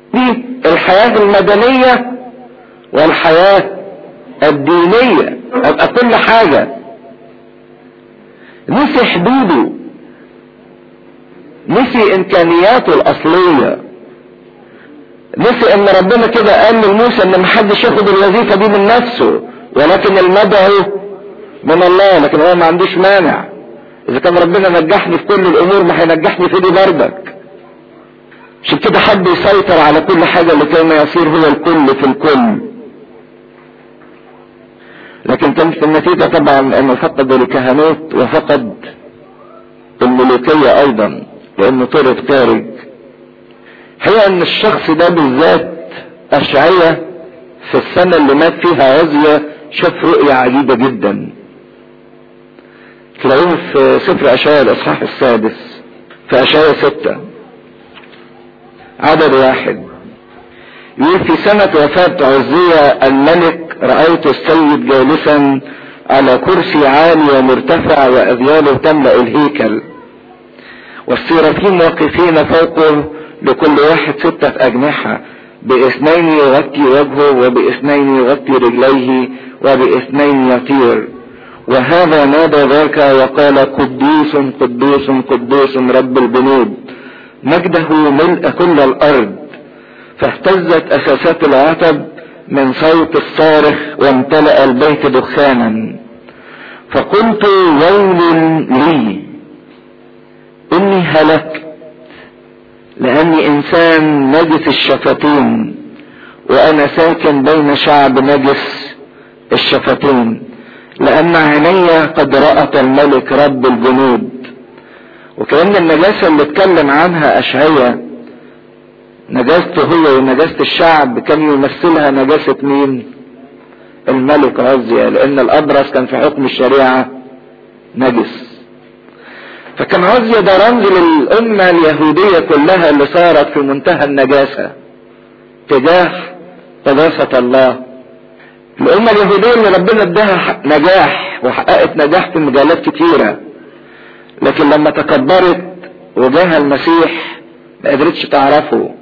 دي الحياة المدنية والحياة الدينية ابقى كل حاجة نسي حدوده نسي امكانياته الاصلية نسي ان ربنا كده قال لموسى ان محدش ياخد الوظيفة دي من نفسه ولكن المدعو من الله لكن هو ما عندوش مانع اذا كان ربنا نجحني في كل الامور ما هينجحني في دي بردك عشان كده حب يسيطر على كل حاجة لكي ما يصير هو الكل في الكل لكن كانت النتيجة طبعا انه فقد الكهنوت وفقد الملوكية ايضا لانه طرد خارج هي ان الشخص ده بالذات اشعية في السنة اللي مات فيها عزية شاف رؤية عجيبة جدا تلاقوه في سفر اشعياء الاصحاح السادس في اشعياء ستة عدد واحد يقول في سنة وفاة عزية الملك رأيت السيد جالسا على كرسي عالي ومرتفع وأذياله تملأ الهيكل والسيرافين واقفين فوقه لكل واحد ستة أجنحة باثنين يغطي وجهه وباثنين يغطي رجليه وباثنين يطير وهذا نادى ذاك وقال قدوس قدوس قدوس رب الجنود مجده ملء كل الارض فاهتزت اساسات العتب من صوت الصارخ وامتلأ البيت دخانا فقلت ويل لي اني هلكت لاني انسان نجس الشفتين وانا ساكن بين شعب نجس الشفتين لان عيني قد رأت الملك رب الجنود وكأن النجاسة اللي اتكلم عنها اشعية نجاسته هو ونجاسة الشعب كان يمثلها نجاسة مين الملك عزية لان الابرص كان في حكم الشريعة نجس فكان عزية ده رمز للأمة اليهودية كلها اللي صارت في منتهى النجاسة تجاه قداسة الله الأمة اليهودية اللي ربنا اداها نجاح وحققت نجاح في مجالات كتيرة لكن لما تكبرت وجاها المسيح ما قدرتش تعرفه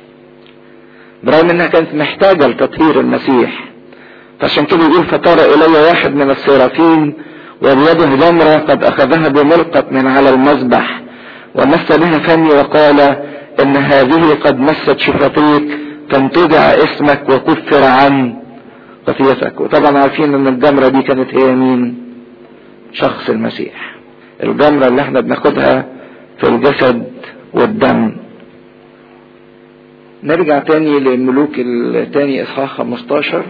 برغم انها كانت محتاجة لتطهير المسيح فعشان كده يقول فطار الي واحد من السرافين وبيده جمرة قد اخذها بملقط من على المذبح ومس بها فمي وقال ان هذه قد مست شفتيك فانتدع اسمك وكفر عن خطيتك وطبعا عارفين ان الجمرة دي كانت هي مين شخص المسيح الجمرة اللي احنا بناخدها في الجسد والدم نرجع تاني للملوك التاني اصحاح 15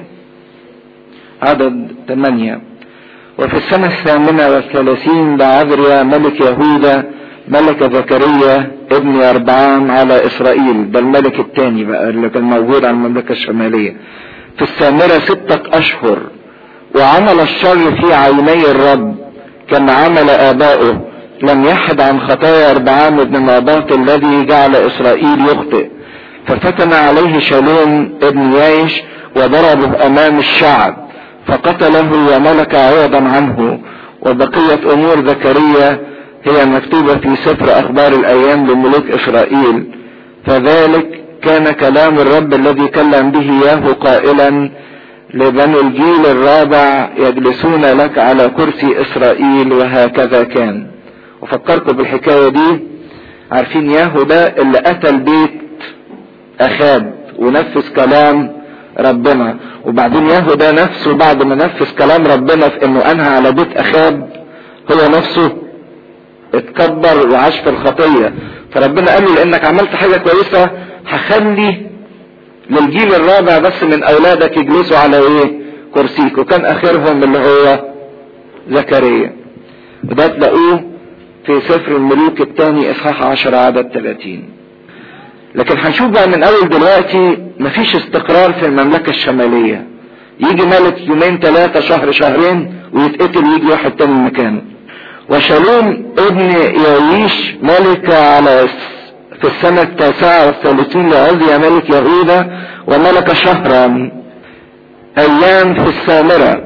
عدد 8 وفي السنة الثامنة والثلاثين بعذريا ملك يهوذا ملك زكريا ابن أربعام على إسرائيل ده الملك الثاني بقى اللي كان موجود على المملكة الشمالية في السامرة ستة أشهر وعمل الشر في عيني الرب كما عمل آباؤه لم يحد عن خطايا أربعام بن ناباط الذي جعل إسرائيل يخطئ ففتن عليه شالوم ابن يايش وضربه أمام الشعب فقتله وملك عوضا عنه وبقية امور زكريا هي مكتوبة في سفر اخبار الايام لملوك اسرائيل فذلك كان كلام الرب الذي كلم به ياهو قائلا لبني الجيل الرابع يجلسون لك على كرسي اسرائيل وهكذا كان وفكركم بالحكاية دي عارفين ياهو ده اللي قتل بيت اخاب ونفذ كلام ربنا وبعدين يهودا نفسه بعد ما نفذ كلام ربنا في انه انهى على بيت اخاب هو نفسه اتكبر وعاش في الخطية فربنا قال له لانك عملت حاجة كويسة هخلي للجيل الرابع بس من اولادك يجلسوا على ايه كرسيك وكان اخرهم اللي هو زكريا وده تلاقوه في سفر الملوك الثاني اصحاح 10 عدد 30 لكن هنشوف بقى من اول دلوقتي مفيش استقرار في المملكة الشمالية يجي ملك يومين ثلاثة شهر شهرين ويتقتل ويجي واحد تاني مكانه وشالوم ابن يعيش ملك على في السنة التاسعة والثلاثين لعزيا ملك يهوذا وملك شهرا ايام في السامرة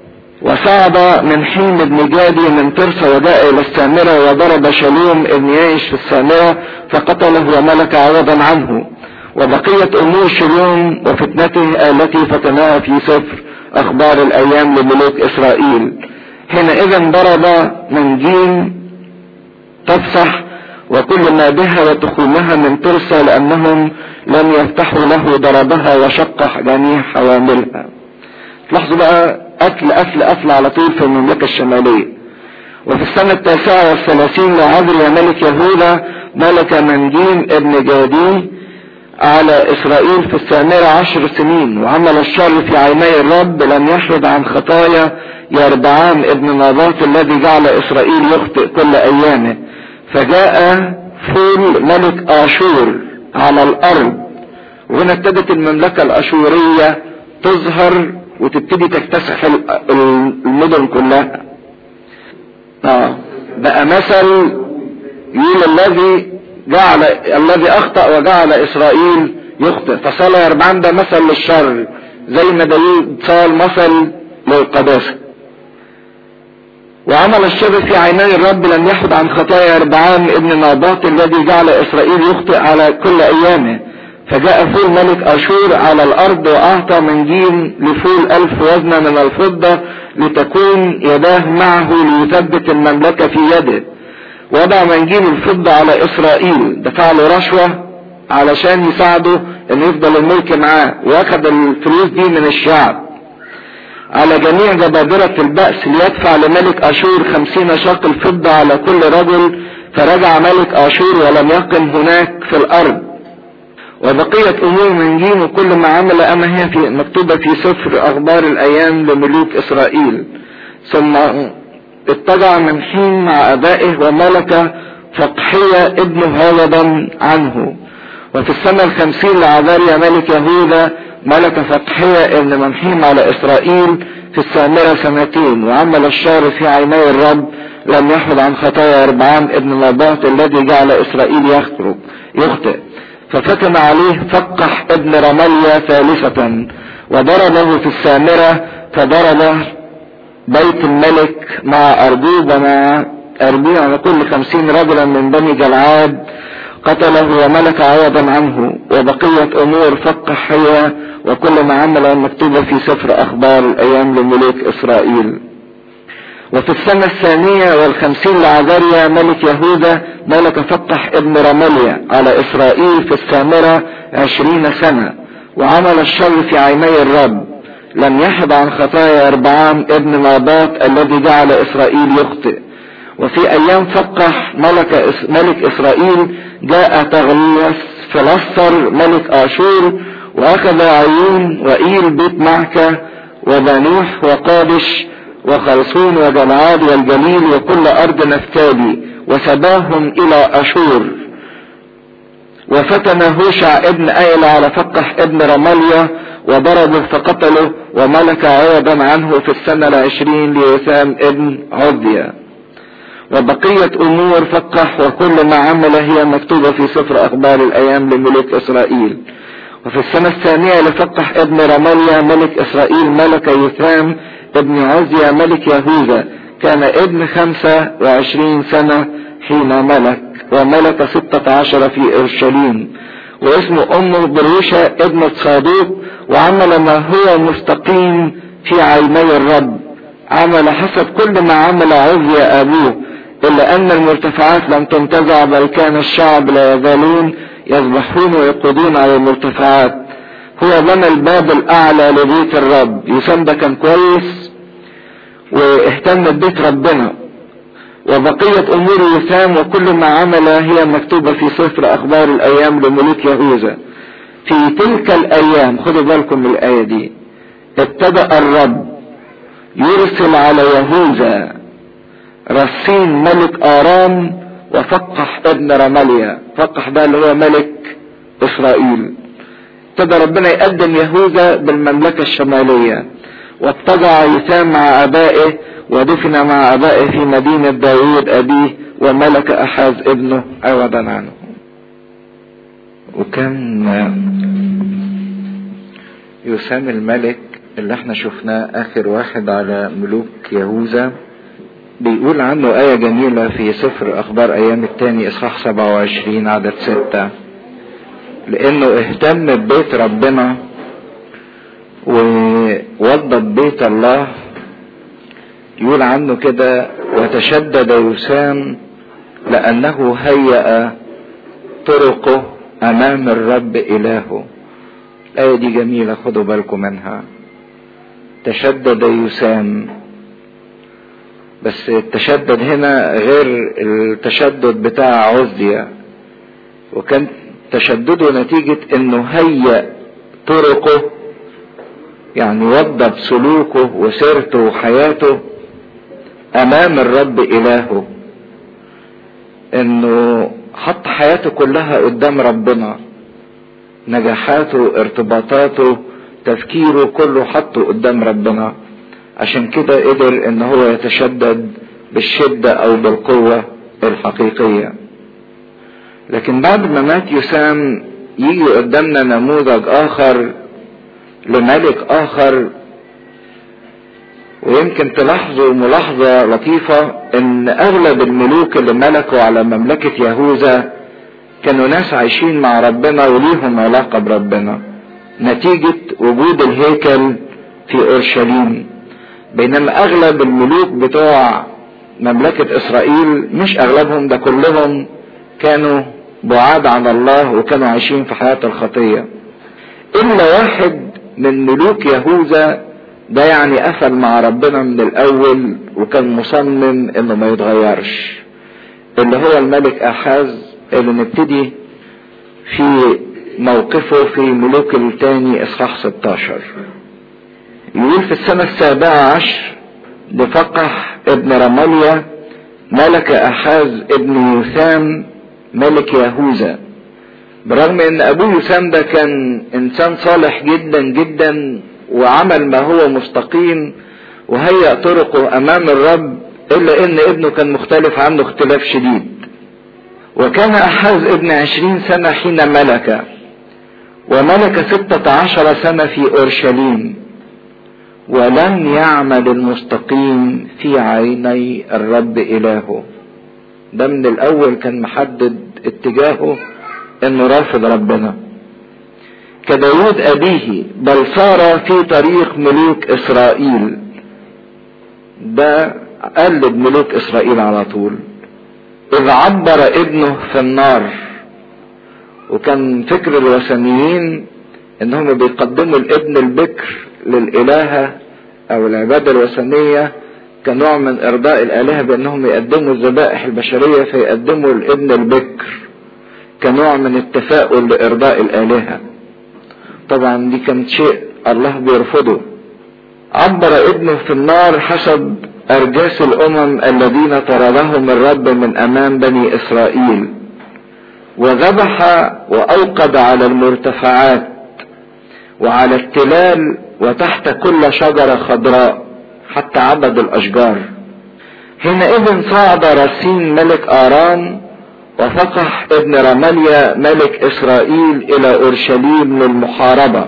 وصعد من حين ابن جادي من ترسى وجاء الى السامرة وضرب شالوم ابن يعيش في السامرة فقتله وملك عوضا عنه وبقية امور شلوم وفتنته التي فتناها في سفر اخبار الايام لملوك اسرائيل حينئذ ضرب منجين تفصح وكل ما بها وتخومها من ترسى لانهم لم يفتحوا له ضربها وشق جميع حواملها تلاحظوا بقى قتل قتل قتل على طول في المملكة الشمالية وفي السنة التاسعة والثلاثين لعذر ملك يهوذا ملك منجين ابن جادي على اسرائيل في الثامرة عشر سنين وعمل الشر في عيني الرب لم يحرد عن خطايا يربعام ابن نابوت الذي جعل اسرائيل يخطئ كل ايامه فجاء فول ملك اشور على الارض وهنا ابتدت المملكة الاشورية تظهر وتبتدي تكتسح المدن كلها اه بقى مثل يقول الذي جعل الذي اخطأ وجعل اسرائيل يخطئ فصار يربعان ده مثل للشر زي ما داوود صار مثل للقداسة وعمل الشر في عيني الرب لم يحد عن خطايا يربعام ابن ناباط الذي جعل اسرائيل يخطئ على كل ايامه فجاء فول ملك اشور على الارض واعطى منجيل لفول الف وزنة من الفضة لتكون يداه معه ليثبت المملكة في يده وضع منجيل الفضة على اسرائيل دفع له رشوة علشان يساعده ان يفضل الملك معاه واخد الفلوس دي من الشعب على جميع جبابرة البأس ليدفع لملك اشور خمسين شاقل فضة على كل رجل فرجع ملك اشور ولم يقم هناك في الارض وبقية امور من دين وكل ما عمل اما هي في مكتوبة في سفر اخبار الايام لملوك اسرائيل ثم اتجع من حين مع ابائه وملك فقحية ابن هولدا عنه وفي السنة الخمسين لعذاريا ملك يهوذا ملك فقحية ابن منحيم على اسرائيل في الثامرة سنتين وعمل الشر في عيني الرب لم يحمل عن خطايا اربعام ابن نبات الذي جعل اسرائيل يخرج يخطئ ففتن عليه فقح ابن رمليا ثالثة وضربه في السامرة فضرب بيت الملك مع أربوب ومع أربوب على كل خمسين رجلا من بني جلعاد قتله وملك عوضا عنه وبقية أمور فقح هي وكل ما عمل مكتوبة في سفر أخبار الأيام لملوك إسرائيل وفي السنة الثانية والخمسين لعذاريا ملك يهوذا ملك فتح ابن رمليا على اسرائيل في السامرة عشرين سنة وعمل الشر في عيني الرب لم يحب عن خطايا اربعام ابن نابات الذي جعل اسرائيل يخطئ وفي ايام فقح ملك, ملك اسرائيل جاء تغليس فلسطر ملك اشور واخذ عيون وايل بيت معكة وبنوح وقادش وخرسون وجلعاد والجليل وكل ارض نفتالي وسباهم الى اشور وفتن هوشع ابن ايل على فقح ابن رماليا وضربه فقتله وملك عوضا عنه في السنة العشرين ليثام ابن عديا وبقية امور فقح وكل ما عمل هي مكتوبة في سفر اخبار الايام لملوك اسرائيل وفي السنة الثانية لفقح ابن رماليا ملك اسرائيل ملك يثام ابن عزيا ملك يهوذا كان ابن خمسة وعشرين سنة حين ملك وملك ستة عشر في اورشليم واسم امه بروشة ابنة صادوق وعمل ما هو مستقيم في عيني الرب عمل حسب كل ما عمل عزيا ابوه الا ان المرتفعات لم تنتزع بل كان الشعب لا يزالون يذبحون ويقودون على المرتفعات هو بنى الباب الاعلى لبيت الرب يسام ده كان كويس واهتم ببيت ربنا وبقية امور يسام وكل ما عمل هي مكتوبة في سفر اخبار الايام لملوك يهوذا في تلك الايام خدوا بالكم من الاية دي ابتدأ الرب يرسل على يهوذا رسين ملك ارام وفقح ابن رماليا فقح ده اللي هو ملك اسرائيل ابتدى ربنا يقدم يهوذا بالمملكة الشمالية واتجع يثام مع ابائه ودفن مع ابائه في مدينة داوود ابيه وملك احاز ابنه عوضا عنه وكان يسام الملك اللي احنا شفناه اخر واحد على ملوك يهوذا بيقول عنه آية جميلة في سفر أخبار أيام التاني إصحاح 27 عدد ستة لانه اهتم ببيت ربنا ووضب بيت الله يقول عنه كده وتشدد يسام لانه هيأ طرقه امام الرب الهه الايه دي جميله خدوا بالكم منها تشدد يسام بس التشدد هنا غير التشدد بتاع عزية وكان تشدده نتيجة انه هيأ طرقه يعني وضب سلوكه وسيرته وحياته امام الرب الهه انه حط حياته كلها قدام ربنا نجاحاته ارتباطاته تفكيره كله حطه قدام ربنا عشان كده قدر ان هو يتشدد بالشدة او بالقوة الحقيقية لكن بعد ما مات يسام يجي قدامنا نموذج اخر لملك اخر ويمكن تلاحظوا ملاحظة لطيفة ان اغلب الملوك اللي ملكوا على مملكة يهوذا كانوا ناس عايشين مع ربنا وليهم علاقة بربنا نتيجة وجود الهيكل في اورشليم بينما اغلب الملوك بتوع مملكة اسرائيل مش اغلبهم ده كلهم كانوا بعاد عن الله وكانوا عايشين في حياة الخطية الا واحد من ملوك يهوذا ده يعني قفل مع ربنا من الاول وكان مصمم انه ما يتغيرش اللي هو الملك احاز اللي نبتدي في موقفه في ملوك الثاني اصحاح 16 يقول في السنة السابعة عشر لفقح ابن رماليا ملك احاز ابن يثام ملك يهوذا برغم ان ابوه يسام ده كان انسان صالح جدا جدا وعمل ما هو مستقيم وهيأ طرقه امام الرب الا ان ابنه كان مختلف عنه اختلاف شديد وكان احاز ابن عشرين سنة حين ملك وملك ستة عشر سنة في اورشليم ولم يعمل المستقيم في عيني الرب الهه ده من الاول كان محدد اتجاهه انه رافض ربنا كداود ابيه بل صار في طريق ملوك اسرائيل ده قلد ملوك اسرائيل على طول اذ عبر ابنه في النار وكان فكر الوثنيين انهم بيقدموا الابن البكر للالهة او العبادة الوثنية كنوع من ارضاء الالهة بانهم يقدموا الذبائح البشرية فيقدموا الابن البكر كنوع من التفاؤل لارضاء الالهة طبعا دي كانت شيء الله بيرفضه عبر ابنه في النار حسب ارجاس الامم الذين طردهم الرب من امام بني اسرائيل وذبح واوقد على المرتفعات وعلى التلال وتحت كل شجرة خضراء حتى عبد الاشجار حينئذ صعد رسين ملك ارام وفقح ابن رماليا ملك اسرائيل الى اورشليم للمحاربة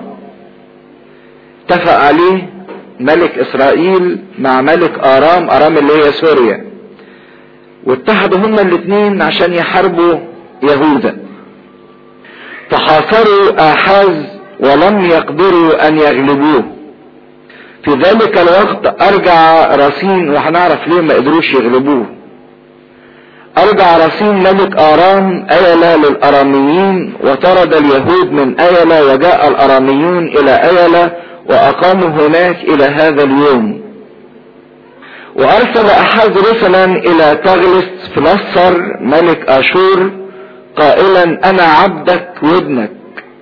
اتفق عليه ملك اسرائيل مع ملك ارام ارام اللي هي سوريا واتحدوا هما الاثنين عشان يحاربوا يهوذا فحاصروا احاز ولم يقدروا ان يغلبوه في ذلك الوقت ارجع رصين وهنعرف ليه ما قدروش يغلبوه ارجع رصين ملك ارام ايلا للاراميين وطرد اليهود من ايلا وجاء الاراميون الى ايلا واقاموا هناك الى هذا اليوم وارسل احد رسلا الى تغلس فلسر ملك اشور قائلا انا عبدك وابنك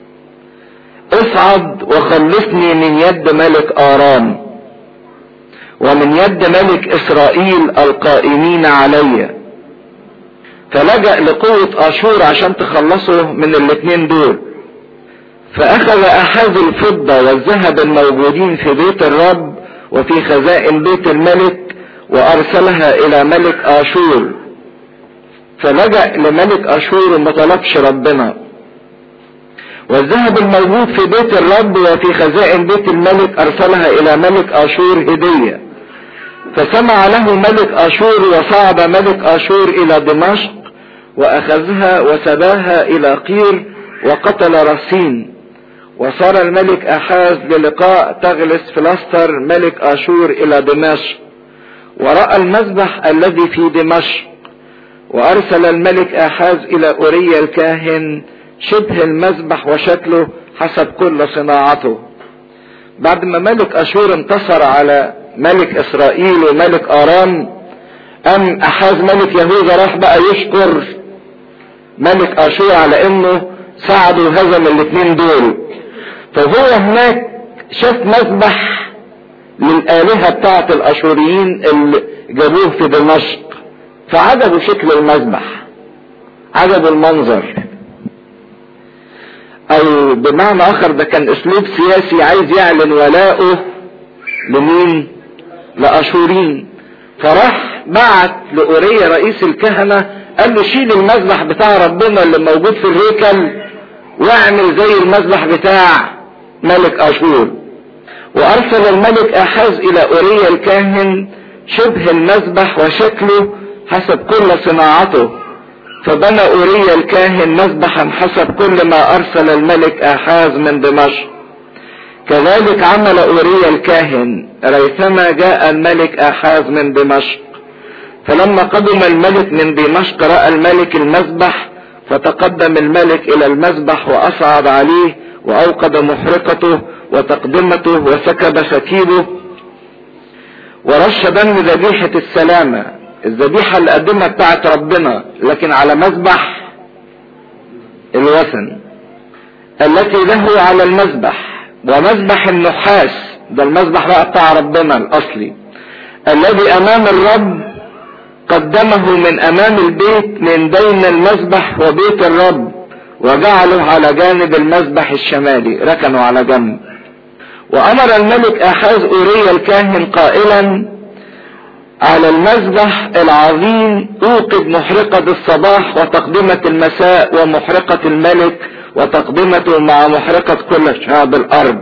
اصعد وخلصني من يد ملك ارام ومن يد ملك اسرائيل القائمين علي فلجأ لقوة اشور عشان تخلصه من الاتنين دول فاخذ احاز الفضة والذهب الموجودين في بيت الرب وفي خزائن بيت الملك وارسلها الى ملك اشور فلجأ لملك اشور وما طلبش ربنا والذهب الموجود في بيت الرب وفي خزائن بيت الملك ارسلها الى ملك اشور هدية فسمع له ملك اشور وصعد ملك اشور الى دمشق واخذها وسباها الى قير وقتل رصين وصار الملك احاز للقاء تغلس فلسطر ملك اشور الى دمشق ورأى المذبح الذي في دمشق وارسل الملك احاز الى اوريا الكاهن شبه المذبح وشكله حسب كل صناعته بعد ما ملك اشور انتصر على ملك اسرائيل وملك ارام ام احاز ملك يهوذا راح بقى يشكر ملك اشور على انه ساعده وهزم الاثنين دول فهو هناك شاف مذبح للآلهة بتاعت الأشوريين اللي جابوه في دمشق فعجبه شكل المذبح عجبه المنظر أو بمعنى آخر ده كان أسلوب سياسي عايز يعلن ولاءه لمين؟ لأشورين فراح بعت لأوريا رئيس الكهنة قال له شيل المذبح بتاع ربنا اللي موجود في الهيكل واعمل زي المذبح بتاع ملك اشور وارسل الملك احاز الى اوريا الكاهن شبه المذبح وشكله حسب كل صناعته فبنى اوريا الكاهن مذبحا حسب كل ما ارسل الملك احاز من دمشق كذلك عمل اوريا الكاهن ريثما جاء الملك احاز من دمشق فلما قدم الملك من دمشق راى الملك المذبح فتقدم الملك الى المذبح واصعد عليه واوقد محرقته وتقدمته وسكب سكيبه ورش دم ذبيحة السلامة الذبيحة اللي قدمها بتاعت ربنا لكن على مذبح الوثن التي له على المذبح ومذبح النحاس ده المذبح بقى بتاع ربنا الاصلي الذي امام الرب قدمه من امام البيت من بين المذبح وبيت الرب وجعله على جانب المذبح الشمالي ركنوا على جنب وامر الملك احاز اوريا الكاهن قائلا على المذبح العظيم اوقد محرقة الصباح وتقدمة المساء ومحرقة الملك وتقدمته مع محرقة كل شعب الارض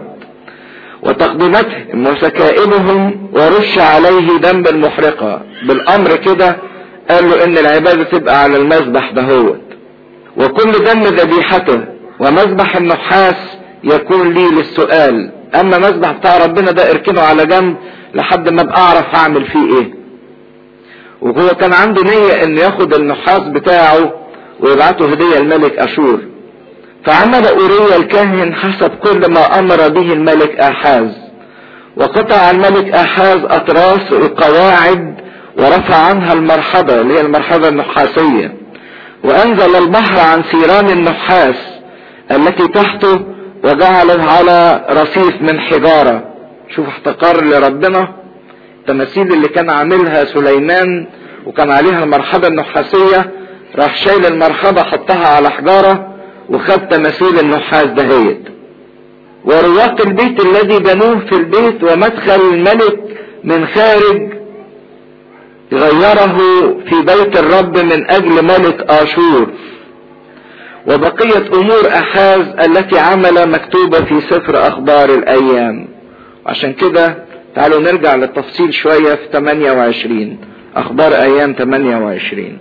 وتقدمتهم وسكائبهم ورش عليه دم المحرقة بالامر كده قال له ان العبادة تبقى على المذبح دهوت وكل دم ذبيحته ومذبح النحاس يكون لي للسؤال اما مذبح بتاع ربنا ده اركنه على جنب لحد ما ابقى اعرف اعمل فيه ايه وهو كان عنده نية انه ياخد النحاس بتاعه ويبعته هدية الملك اشور فعمل اوريا الكاهن حسب كل ما امر به الملك احاز وقطع الملك احاز اطراس القواعد ورفع عنها المرحبة اللي هي المرحبة النحاسية وانزل البحر عن سيران النحاس التي تحته وجعله على رصيف من حجارة شوف احتقار لربنا التماثيل اللي كان عاملها سليمان وكان عليها المرحبة النحاسية راح شايل المرحبة حطها على حجارة وخد تماثيل النحاس دهيت ورواق البيت الذي بنوه في البيت ومدخل الملك من خارج غيره في بيت الرب من اجل ملك اشور وبقية امور احاز التي عمل مكتوبة في سفر اخبار الايام عشان كده تعالوا نرجع للتفصيل شوية في 28 اخبار ايام 28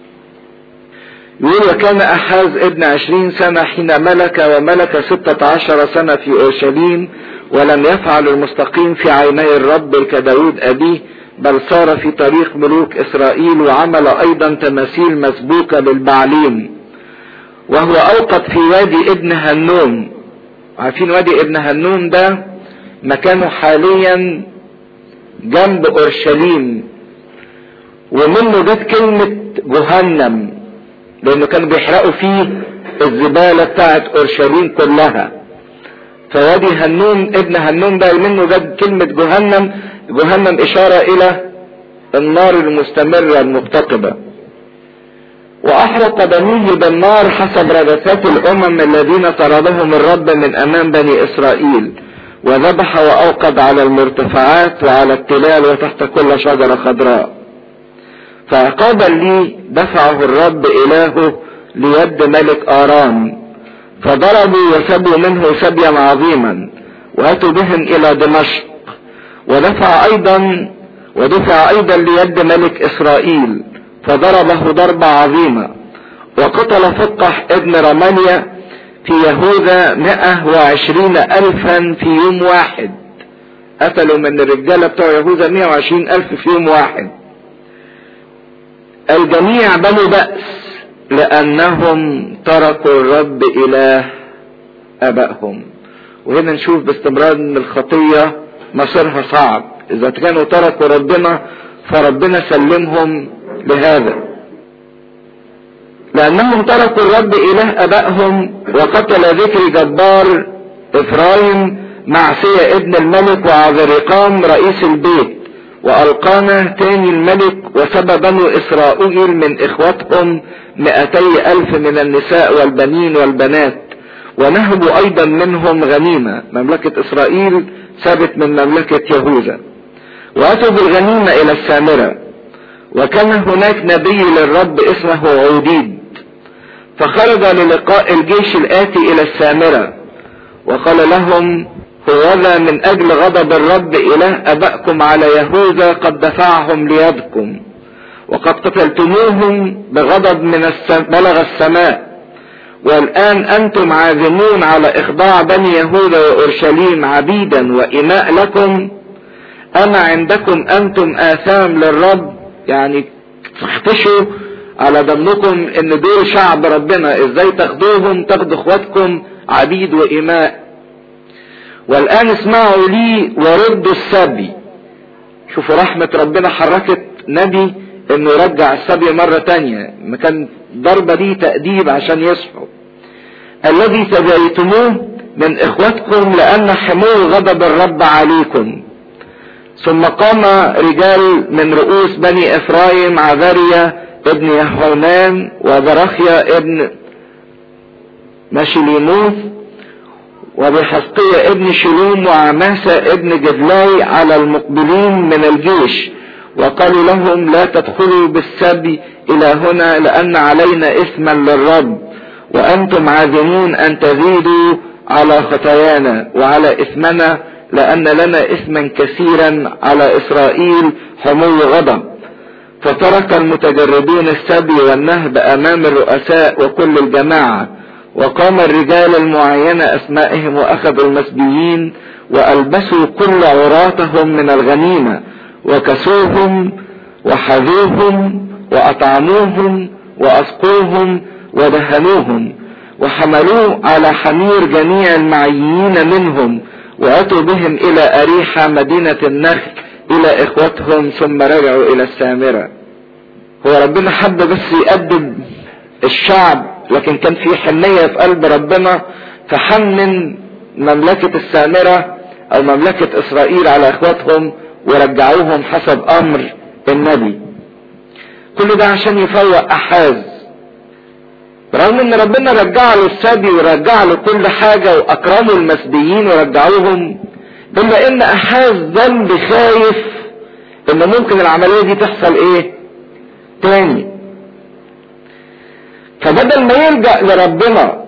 يقول وكان احاز ابن عشرين سنة حين ملك وملك ستة عشر سنة في اورشليم ولم يفعل المستقيم في عيني الرب كداود ابيه بل صار في طريق ملوك اسرائيل وعمل ايضا تماثيل مسبوكة للبعليم وهو اوقد في وادي ابن هنوم عارفين وادي ابن هنوم ده مكانه حاليا جنب اورشليم ومنه جت كلمة جهنم لانه كانوا بيحرقوا فيه الزبالة بتاعت اورشليم كلها فوادي هنوم ابن هنوم ده منه جت كلمة جهنم جهنم اشارة الى النار المستمرة المفتقدة واحرق بنيه بالنار حسب ردفات الامم الذين طردهم الرب من امام بني اسرائيل وذبح واوقد على المرتفعات وعلى التلال وتحت كل شجرة خضراء فعقابا لي دفعه الرب الهه ليد ملك ارام فضربوا وسبوا منه سبيا عظيما واتوا بهم الى دمشق ودفع ايضا ودفع ايضا ليد ملك اسرائيل فضربه ضربة عظيمة وقتل فقح ابن رمانيا في يهوذا مئة وعشرين ألفا في يوم واحد قتلوا من الرجالة بتوع يهوذا مئة وعشرين ألف في يوم واحد الجميع بنوا بأس لأنهم تركوا الرب إله أبائهم وهنا نشوف باستمرار ان الخطية مصيرها صعب اذا كانوا تركوا ربنا فربنا سلمهم لهذا لانهم تركوا الرب اله ابائهم وقتل ذكر جبار افرايم معصية ابن الملك وعذرقام رئيس البيت والقانا تاني الملك وسبى بنو اسرائيل من اخوتهم مئتي الف من النساء والبنين والبنات ونهبوا ايضا منهم غنيمة مملكة اسرائيل سابت من مملكة يهوذا واتوا بالغنيمة الى السامرة وكان هناك نبي للرب اسمه عوديد فخرج للقاء الجيش الاتي الى السامرة وقال لهم هوذا من اجل غضب الرب اله ابائكم على يهوذا قد دفعهم ليدكم وقد قتلتموهم بغضب من السم... بلغ السماء والآن أنتم عازمون على إخضاع بني يهوذا وأورشليم عبيدا وإماء لكم أما عندكم أنتم آثام للرب يعني تختشوا على دمكم إن دول شعب ربنا إزاي تاخدوهم تاخدوا إخواتكم عبيد وإماء والآن اسمعوا لي وردوا السبي شوفوا رحمة ربنا حركت نبي انه يرجع السبي مرة تانية ما كان ضربة دي تأديب عشان يصحوا الذي سبيتموه من اخوتكم لان حمو غضب الرب عليكم ثم قام رجال من رؤوس بني افرايم عذريا ابن يهونان وبرخيا ابن مشيليموث وبحسقية ابن شلوم وعماسة ابن جدلاي على المقبلين من الجيش وقالوا لهم لا تدخلوا بالسبي الى هنا لان علينا اثما للرب وانتم عازمون ان تزيدوا على خطايانا وعلى اثمنا لان لنا اثما كثيرا على اسرائيل حمو غضب فترك المتجردون السبي والنهب امام الرؤساء وكل الجماعه وقام الرجال المعينة اسمائهم واخذوا المسبيين والبسوا كل عراتهم من الغنيمة وكسوهم وحذوهم واطعموهم واسقوهم ودهنوهم وحملوه على حمير جميع المعيين منهم واتوا بهم الى اريحة مدينة النخل الى اخوتهم ثم رجعوا الى السامرة هو ربنا حب بس يقدم الشعب لكن كان في حنية في قلب ربنا فحنن مملكة السامرة او مملكة اسرائيل على اخواتهم ورجعوهم حسب امر النبي كل ده عشان يفوق احاز رغم ان ربنا رجع له السبي ورجع له كل حاجة واكرموا المسبيين ورجعوهم الا ان احاز ظل خايف ان ممكن العملية دي تحصل ايه تاني فبدل ما يلجأ لربنا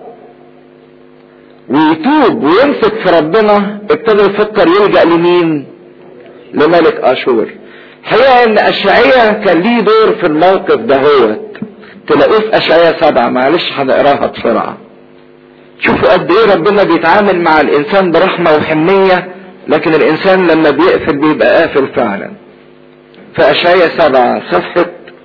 ويتوب ويمسك في ربنا ابتدى يفكر يلجأ لمين لملك اشور حقيقة ان اشعية كان ليه دور في الموقف ده هو تلاقوه في اشعية سبعة معلش هنقراها بسرعة شوفوا قد ايه ربنا بيتعامل مع الانسان برحمة وحنية لكن الانسان لما بيقفل بيبقى قافل فعلا في اشعية سبعة صفحة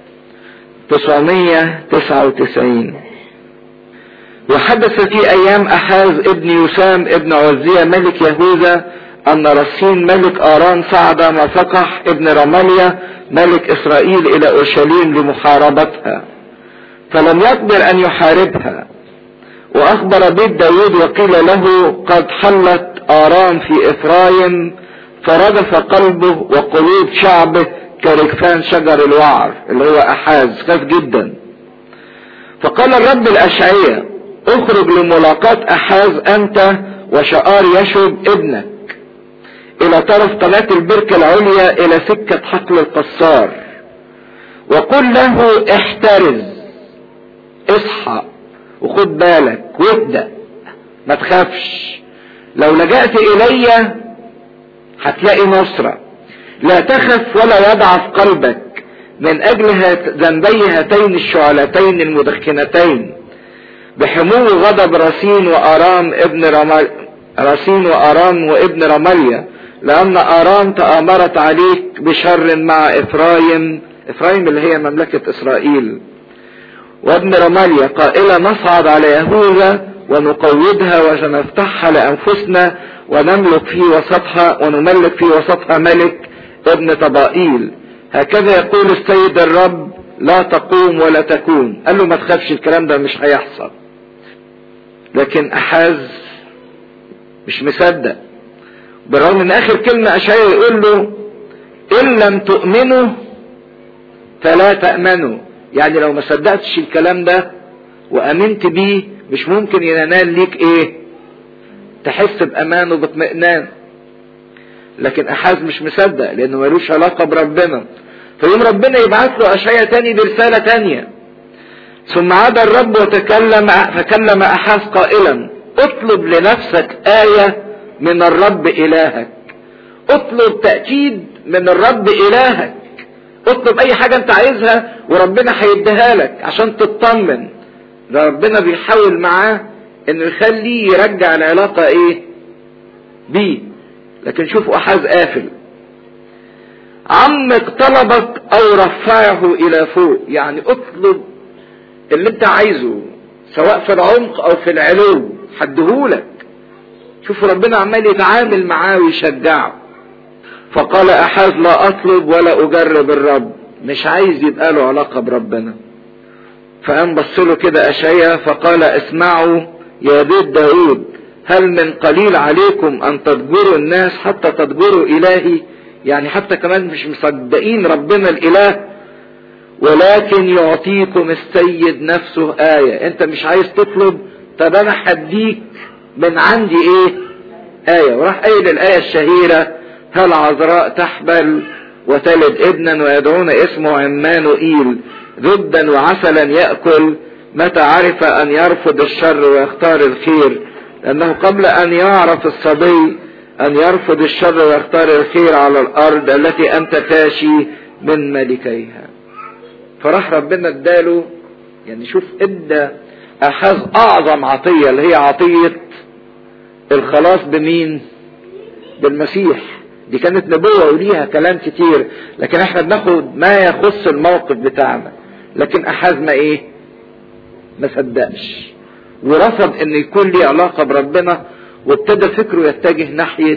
999 وحدث في ايام احاز ابن يسام ابن عزية ملك يهوذا ان رسين ملك اران صعد مفقح ابن رماليا ملك اسرائيل الى اورشليم لمحاربتها فلم يقدر ان يحاربها واخبر بيت داود وقيل له قد حلت اران في افرايم فرجف قلبه وقلوب شعبه كركفان شجر الوعر اللي هو احاز خاف جدا فقال الرب الاشعية اخرج لملاقاة احاز انت وشعار يشب ابنك الى طرف قناة البركة العليا الى سكة حقل القصار وقل له احترز اصحى وخد بالك وابدأ ما تخافش لو لجأت الي هتلاقي نصرة لا تخف ولا يضعف قلبك من اجل ذنبي هاتين الشعلتين المدخنتين بحمو غضب راسين وارام ابن رمال راسين وارام وابن رماليا لان ارام تآمرت عليك بشر مع افرايم افرايم اللي هي مملكة اسرائيل وابن رماليا قائلة نصعد على يهوذا ونقوضها وسنفتحها لانفسنا ونملك في وسطها ونملك في وسطها ملك ابن طبائيل هكذا يقول السيد الرب لا تقوم ولا تكون قال له ما تخافش الكلام ده مش هيحصل لكن احاز مش مصدق بالرغم ان اخر كلمة اشعيا يقول له ان لم تؤمنوا فلا تأمنوا يعني لو ما صدقتش الكلام ده وامنت بيه مش ممكن ينال ليك ايه تحس بامان وباطمئنان لكن احاز مش مصدق لانه ملوش علاقة بربنا فيوم ربنا يبعث له اشعيا تاني برسالة تانية ثم عاد الرب وتكلم فكلم احاز قائلا اطلب لنفسك آية من الرب الهك اطلب تأكيد من الرب الهك اطلب اي حاجة انت عايزها وربنا هيديها لك عشان تطمن ده ربنا بيحاول معاه انه يخليه يرجع العلاقة ايه بيه لكن شوفوا احاز قافل عمق طلبك او رفعه الى فوق يعني اطلب اللي انت عايزه سواء في العمق او في العلو حدهولك شوفوا ربنا عمال يتعامل معاه ويشجعه فقال احاز لا اطلب ولا اجرب الرب مش عايز يبقى له علاقة بربنا فقام بص له كده اشعيا فقال اسمعوا يا بيت داود هل من قليل عليكم ان تضجروا الناس حتى تضجروا الهي يعني حتى كمان مش مصدقين ربنا الاله ولكن يعطيكم السيد نفسه آية انت مش عايز تطلب طب انا هديك من عندي ايه آية وراح قايل الآية الشهيرة هل عذراء تحبل وتلد ابنا ويدعون اسمه عمانوئيل ذبا وعسلا يأكل متى عرف ان يرفض الشر ويختار الخير لانه قبل ان يعرف الصبي ان يرفض الشر ويختار الخير على الارض التي انت تاشي من ملكيها فراح ربنا اداله يعني شوف ادى اخذ اعظم عطية اللي هي عطية الخلاص بمين بالمسيح دي كانت نبوة وليها كلام كتير لكن احنا بناخد ما يخص الموقف بتاعنا لكن احاز ما ايه ما صدقش ورفض ان يكون ليه علاقة بربنا وابتدى فكره يتجه ناحية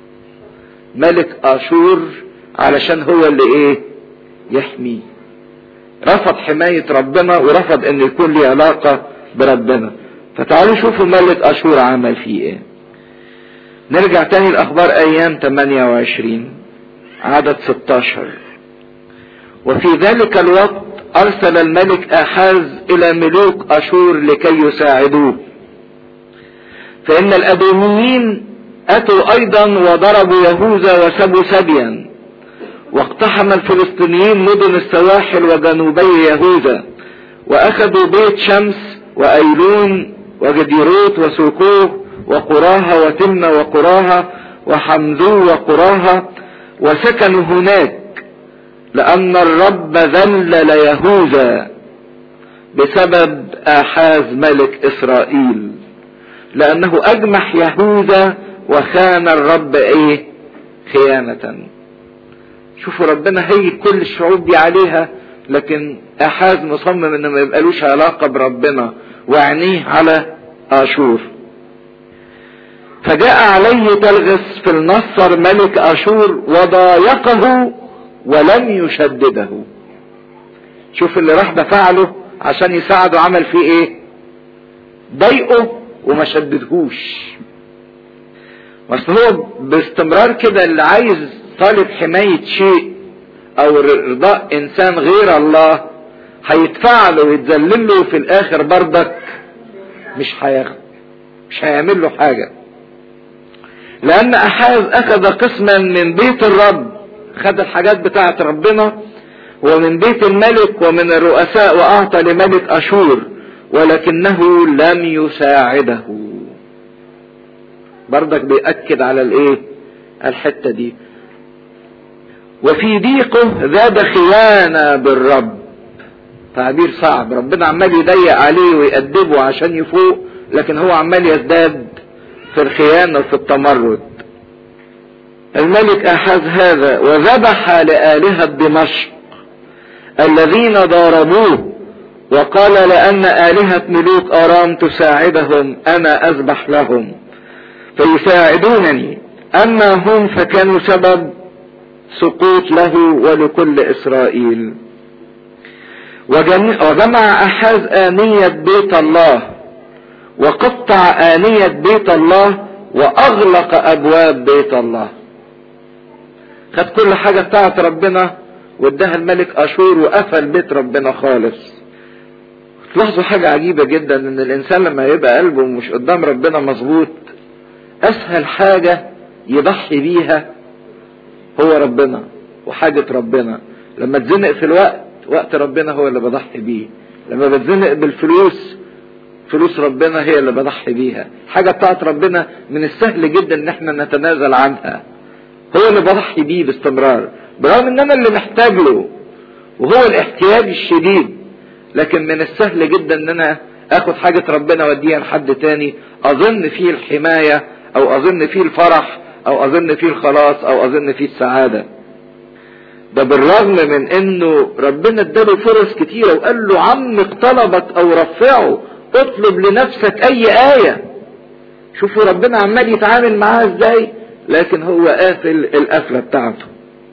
ملك اشور علشان هو اللي ايه يحميه رفض حماية ربنا ورفض ان يكون ليه علاقة بربنا فتعالوا شوفوا ملك اشور عمل فيه ايه نرجع تاني الاخبار ايام 28 عدد 16 وفي ذلك الوقت ارسل الملك احاز الى ملوك اشور لكي يساعدوه فان الادوميين اتوا ايضا وضربوا يهوذا وسبوا سبيا واقتحم الفلسطينيين مدن السواحل وجنوبي يهوذا واخذوا بيت شمس وايلون وجديروت وسوكوه وقراها وتمنى وقراها وحمذو وقراها وسكنوا هناك لأن الرب ذلل يهوذا بسبب آحاز ملك إسرائيل لأنه أجمح يهوذا وخان الرب إيه خيانة شوفوا ربنا هي كل الشعوب دي عليها لكن آحاز مصمم إنه ما يبقالوش علاقة بربنا وعينيه على آشور فجاء عليه تلغس في النصر ملك اشور وضايقه ولم يشدده شوف اللي راح بفعله عشان يساعده عمل فيه ايه ضايقه وما شددهوش بس هو باستمرار كده اللي عايز طالب حماية شيء او رضاء انسان غير الله هيدفع له ويتذلل له في الاخر بردك مش هياخد مش هيعمل له حاجه لان احاز اخذ قسما من بيت الرب خد الحاجات بتاعت ربنا ومن بيت الملك ومن الرؤساء واعطى لملك اشور ولكنه لم يساعده بردك بيأكد على الايه الحتة دي وفي ضيقه زاد خيانة بالرب تعبير صعب ربنا عمال يضيق عليه ويأدبه عشان يفوق لكن هو عمال يزداد في الخيانة وفي التمرد الملك أحاز هذا وذبح لآلهة دمشق الذين ضاربوه وقال لأن آلهة ملوك أرام تساعدهم أنا أذبح لهم فيساعدونني أما هم فكانوا سبب سقوط له ولكل إسرائيل وجمع أحاز آنية بيت الله وقطع آنية بيت الله وأغلق أبواب بيت الله خد كل حاجة بتاعت ربنا واداها الملك أشور وقفل بيت ربنا خالص تلاحظوا حاجة عجيبة جدا ان الانسان لما يبقى قلبه مش قدام ربنا مظبوط اسهل حاجة يضحي بيها هو ربنا وحاجة ربنا لما تزنق في الوقت وقت ربنا هو اللي بضحي بيه لما بتزنق بالفلوس فلوس ربنا هي اللي بضحي بيها حاجة بتاعت ربنا من السهل جدا ان احنا نتنازل عنها هو اللي بضحي بيه باستمرار برغم ان انا اللي محتاج له وهو الاحتياج الشديد لكن من السهل جدا ان انا اخد حاجة ربنا واديها لحد تاني اظن فيه الحماية او اظن فيه الفرح او اظن فيه الخلاص او اظن فيه السعادة ده بالرغم من انه ربنا اداله فرص كتيرة وقال له عمق طلبك او رفعه اطلب لنفسك اي آية شوفوا ربنا عمال يتعامل معاه ازاي لكن هو قافل القفلة بتاعته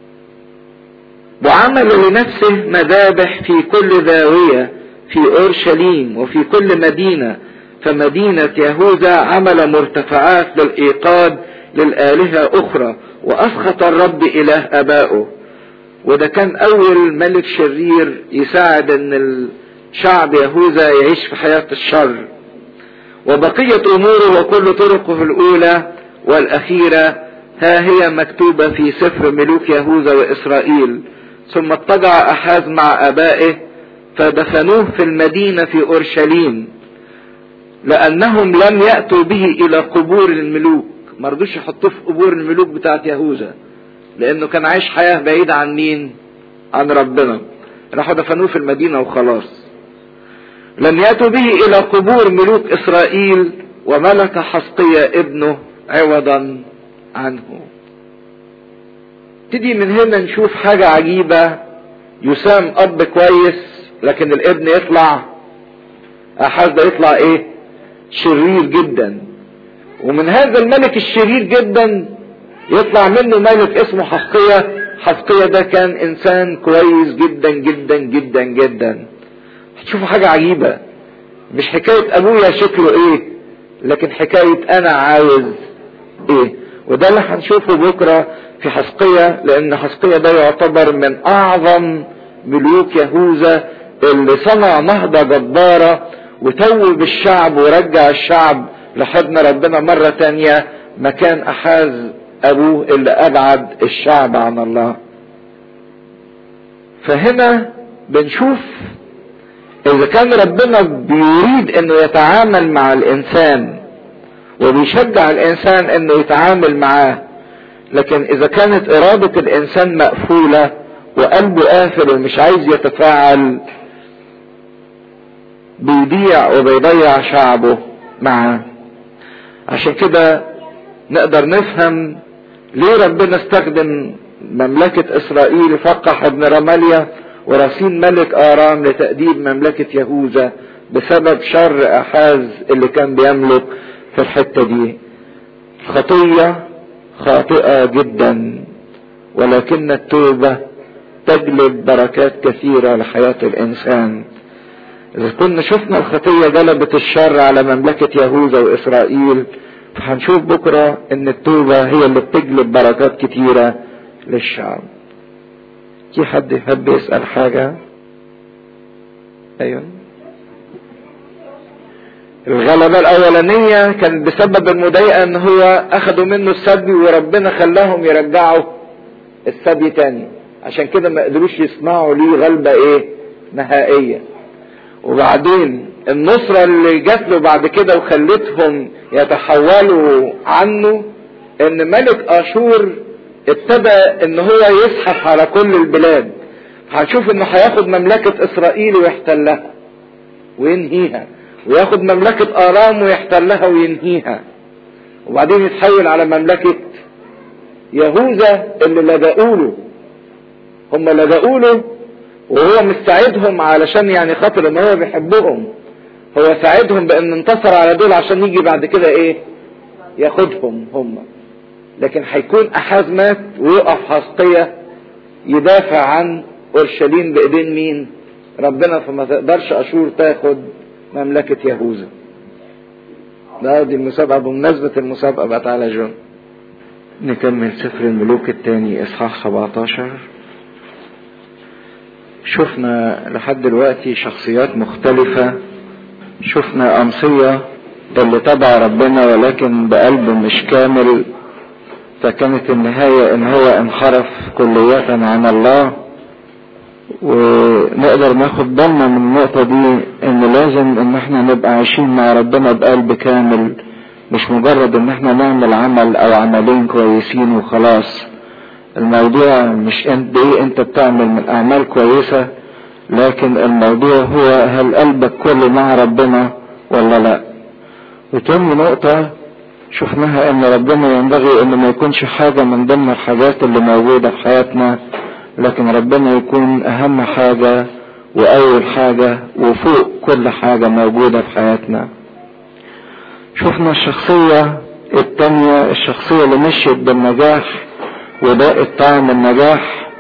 وعمل لنفسه مذابح في كل زاوية في أورشليم وفي كل مدينة فمدينة يهوذا عمل مرتفعات للإيقاد للآلهة أخرى وأسخط الرب إله أبائه وده كان أول ملك شرير يساعد أن الشعب يهوذا يعيش في حياة الشر وبقية أموره وكل طرقه الأولى والأخيرة ها هي مكتوبة في سفر ملوك يهوذا وإسرائيل ثم اضطجع أحاز مع أبائه فدفنوه في المدينة في أورشليم لأنهم لم يأتوا به إلى قبور الملوك ما رضوش يحطوه في قبور الملوك بتاعت يهوذا لأنه كان عايش حياة بعيدة عن مين؟ عن ربنا راحوا دفنوه في المدينة وخلاص لم يأتوا به إلى قبور ملوك إسرائيل وملك حسقية ابنه عوضا عنه تدي من هنا نشوف حاجة عجيبة يسام أب كويس لكن الابن يطلع أحاز ده يطلع إيه؟ شرير جدا ومن هذا الملك الشرير جدا يطلع منه ملك اسمه حسقية حسقية ده كان إنسان كويس جدا جدا جدا جدا هتشوفوا حاجة عجيبة مش حكاية أبويا شكله إيه لكن حكاية أنا عاوز إيه وده اللي هنشوفه بكرة في حسقية لأن حسقية ده يعتبر من أعظم ملوك يهوذا اللي صنع نهضة جبارة وتوب الشعب ورجع الشعب لحضن ربنا مرة تانية مكان أحاز أبوه اللي أبعد الشعب عن الله فهنا بنشوف إذا كان ربنا بيريد إنه يتعامل مع الإنسان وبيشجع الإنسان إنه يتعامل معاه لكن إذا كانت إرادة الإنسان مقفولة وقلبه قافل ومش عايز يتفاعل بيضيع وبيضيع شعبه معاه عشان كده نقدر نفهم ليه ربنا استخدم مملكة اسرائيل فقح ابن رماليا ورصين ملك ارام لتأديب مملكة يهوذا بسبب شر احاز اللي كان بيملك في الحتة دي خطية خاطئة جدا ولكن التوبة تجلب بركات كثيرة لحياة الانسان اذا كنا شفنا الخطية جلبت الشر على مملكة يهوذا واسرائيل فهنشوف بكرة ان التوبة هي اللي بتجلب بركات كتيرة للشعب في حد يحب يسأل حاجة ايوه الغلبة الاولانية كان بسبب المضايقة ان هو اخدوا منه السبي وربنا خلاهم يرجعوا السبي تاني عشان كده ما قدروش يصنعوا ليه غلبة ايه نهائية وبعدين النصرة اللي جات له بعد كده وخلتهم يتحولوا عنه ان ملك اشور ابتدى ان هو يزحف على كل البلاد هنشوف انه هياخد مملكة اسرائيل ويحتلها وينهيها وياخد مملكة ارام ويحتلها وينهيها وبعدين يتحول على مملكة يهوذا اللي لجأوا له هم لجأوا له وهو مستعدهم علشان يعني خاطر ان هو بيحبهم هو ساعدهم بان انتصر على دول عشان يجي بعد كده ايه ياخدهم هم لكن هيكون احاز مات ويقف حسقية يدافع عن اورشليم بايدين مين ربنا فما تقدرش اشور تاخد مملكة يهوذا ده دي المسابقة بمناسبة المسابقة بقى تعالى جون نكمل سفر الملوك الثاني اصحاح 17 شفنا لحد دلوقتي شخصيات مختلفة شفنا أمصية اللي تبع ربنا ولكن بقلب مش كامل فكانت النهاية ان هو انحرف كلية عن الله ونقدر ناخد بالنا من النقطة دي ان لازم ان احنا نبقى عايشين مع ربنا بقلب كامل مش مجرد ان احنا نعمل عمل او عملين كويسين وخلاص الموضوع مش انت ايه انت بتعمل من اعمال كويسة لكن الموضوع هو هل قلبك كله مع ربنا ولا لا وتاني نقطة شفناها ان ربنا ينبغي ان ما يكونش حاجة من ضمن الحاجات اللي موجودة في حياتنا لكن ربنا يكون اهم حاجة واول حاجة وفوق كل حاجة موجودة في حياتنا شفنا الشخصية التانية الشخصية اللي مشيت بالنجاح وباقت طعم النجاح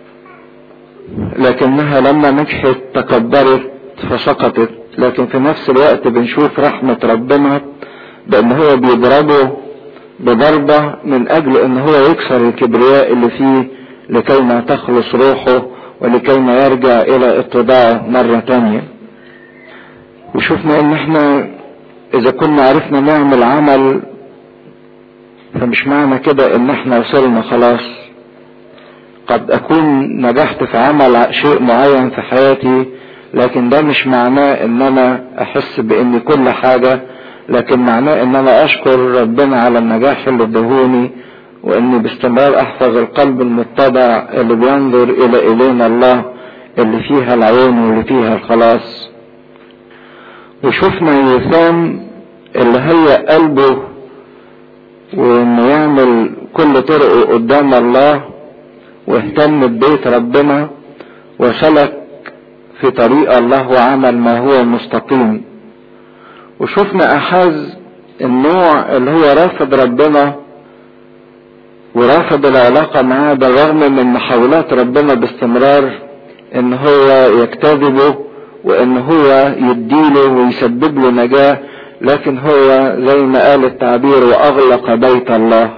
لكنها لما نجحت تكبرت فسقطت لكن في نفس الوقت بنشوف رحمة ربنا بان هو بيضربه بضربة من اجل ان هو يكسر الكبرياء اللي فيه لكي ما تخلص روحه ولكي ما يرجع الى اتضاعه مرة تانية وشفنا ان احنا اذا كنا عرفنا نعمل عمل فمش معنى كده ان احنا وصلنا خلاص قد اكون نجحت في عمل شيء معين في حياتي لكن ده مش معناه ان انا احس بان كل حاجة لكن معناه ان انا اشكر ربنا على النجاح اللي ادهوني واني باستمرار احفظ القلب المتبع اللي بينظر الى الينا الله اللي فيها العون واللي فيها الخلاص وشفنا يثام اللي هي قلبه وانه يعمل كل طرقه قدام الله واهتم ببيت ربنا وسلك في طريق الله وعمل ما هو مستقيم وشفنا احاز النوع اللي هو رافض ربنا ورافض العلاقة معاه بالرغم من محاولات ربنا باستمرار ان هو يجتذبه وان هو يديله ويسبب له نجاة لكن هو زي ما قال التعبير واغلق بيت الله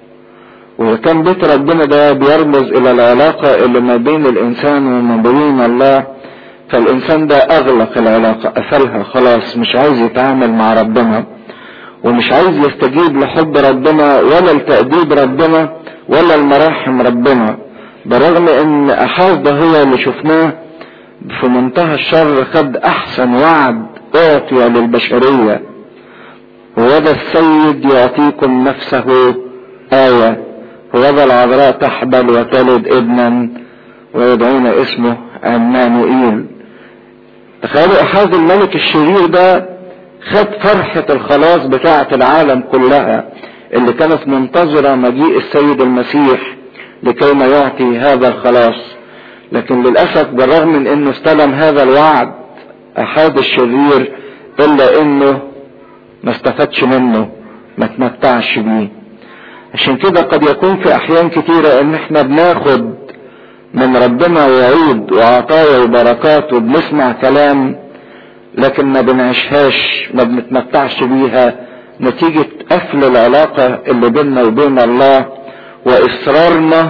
وكان بيت ربنا ده بيرمز الى العلاقة اللي ما بين الانسان وما بين الله فالانسان ده اغلق العلاقة قفلها خلاص مش عايز يتعامل مع ربنا ومش عايز يستجيب لحب ربنا ولا لتأديب ربنا ولا لمراحم ربنا برغم ان احاز ده هو اللي شفناه في منتهى الشر خد احسن وعد اعطي للبشرية وهذا السيد يعطيكم نفسه آية وهذا العذراء تحبل وتلد ابنا ويدعون اسمه عمانوئيل تخيلوا احاز الملك الشرير ده خد فرحة الخلاص بتاعة العالم كلها اللي كانت منتظرة مجيء السيد المسيح لكي ما يعطي هذا الخلاص لكن للأسف بالرغم من انه استلم هذا الوعد احاد الشرير الا انه ما استفادش منه ما تمتعش بيه عشان كده قد يكون في احيان كتيرة ان احنا بناخد من ربنا وعود وعطايا وبركات وبنسمع كلام لكن ما بنعيشهاش ما بنتمتعش بيها نتيجة قفل العلاقة اللي بيننا وبين الله واصرارنا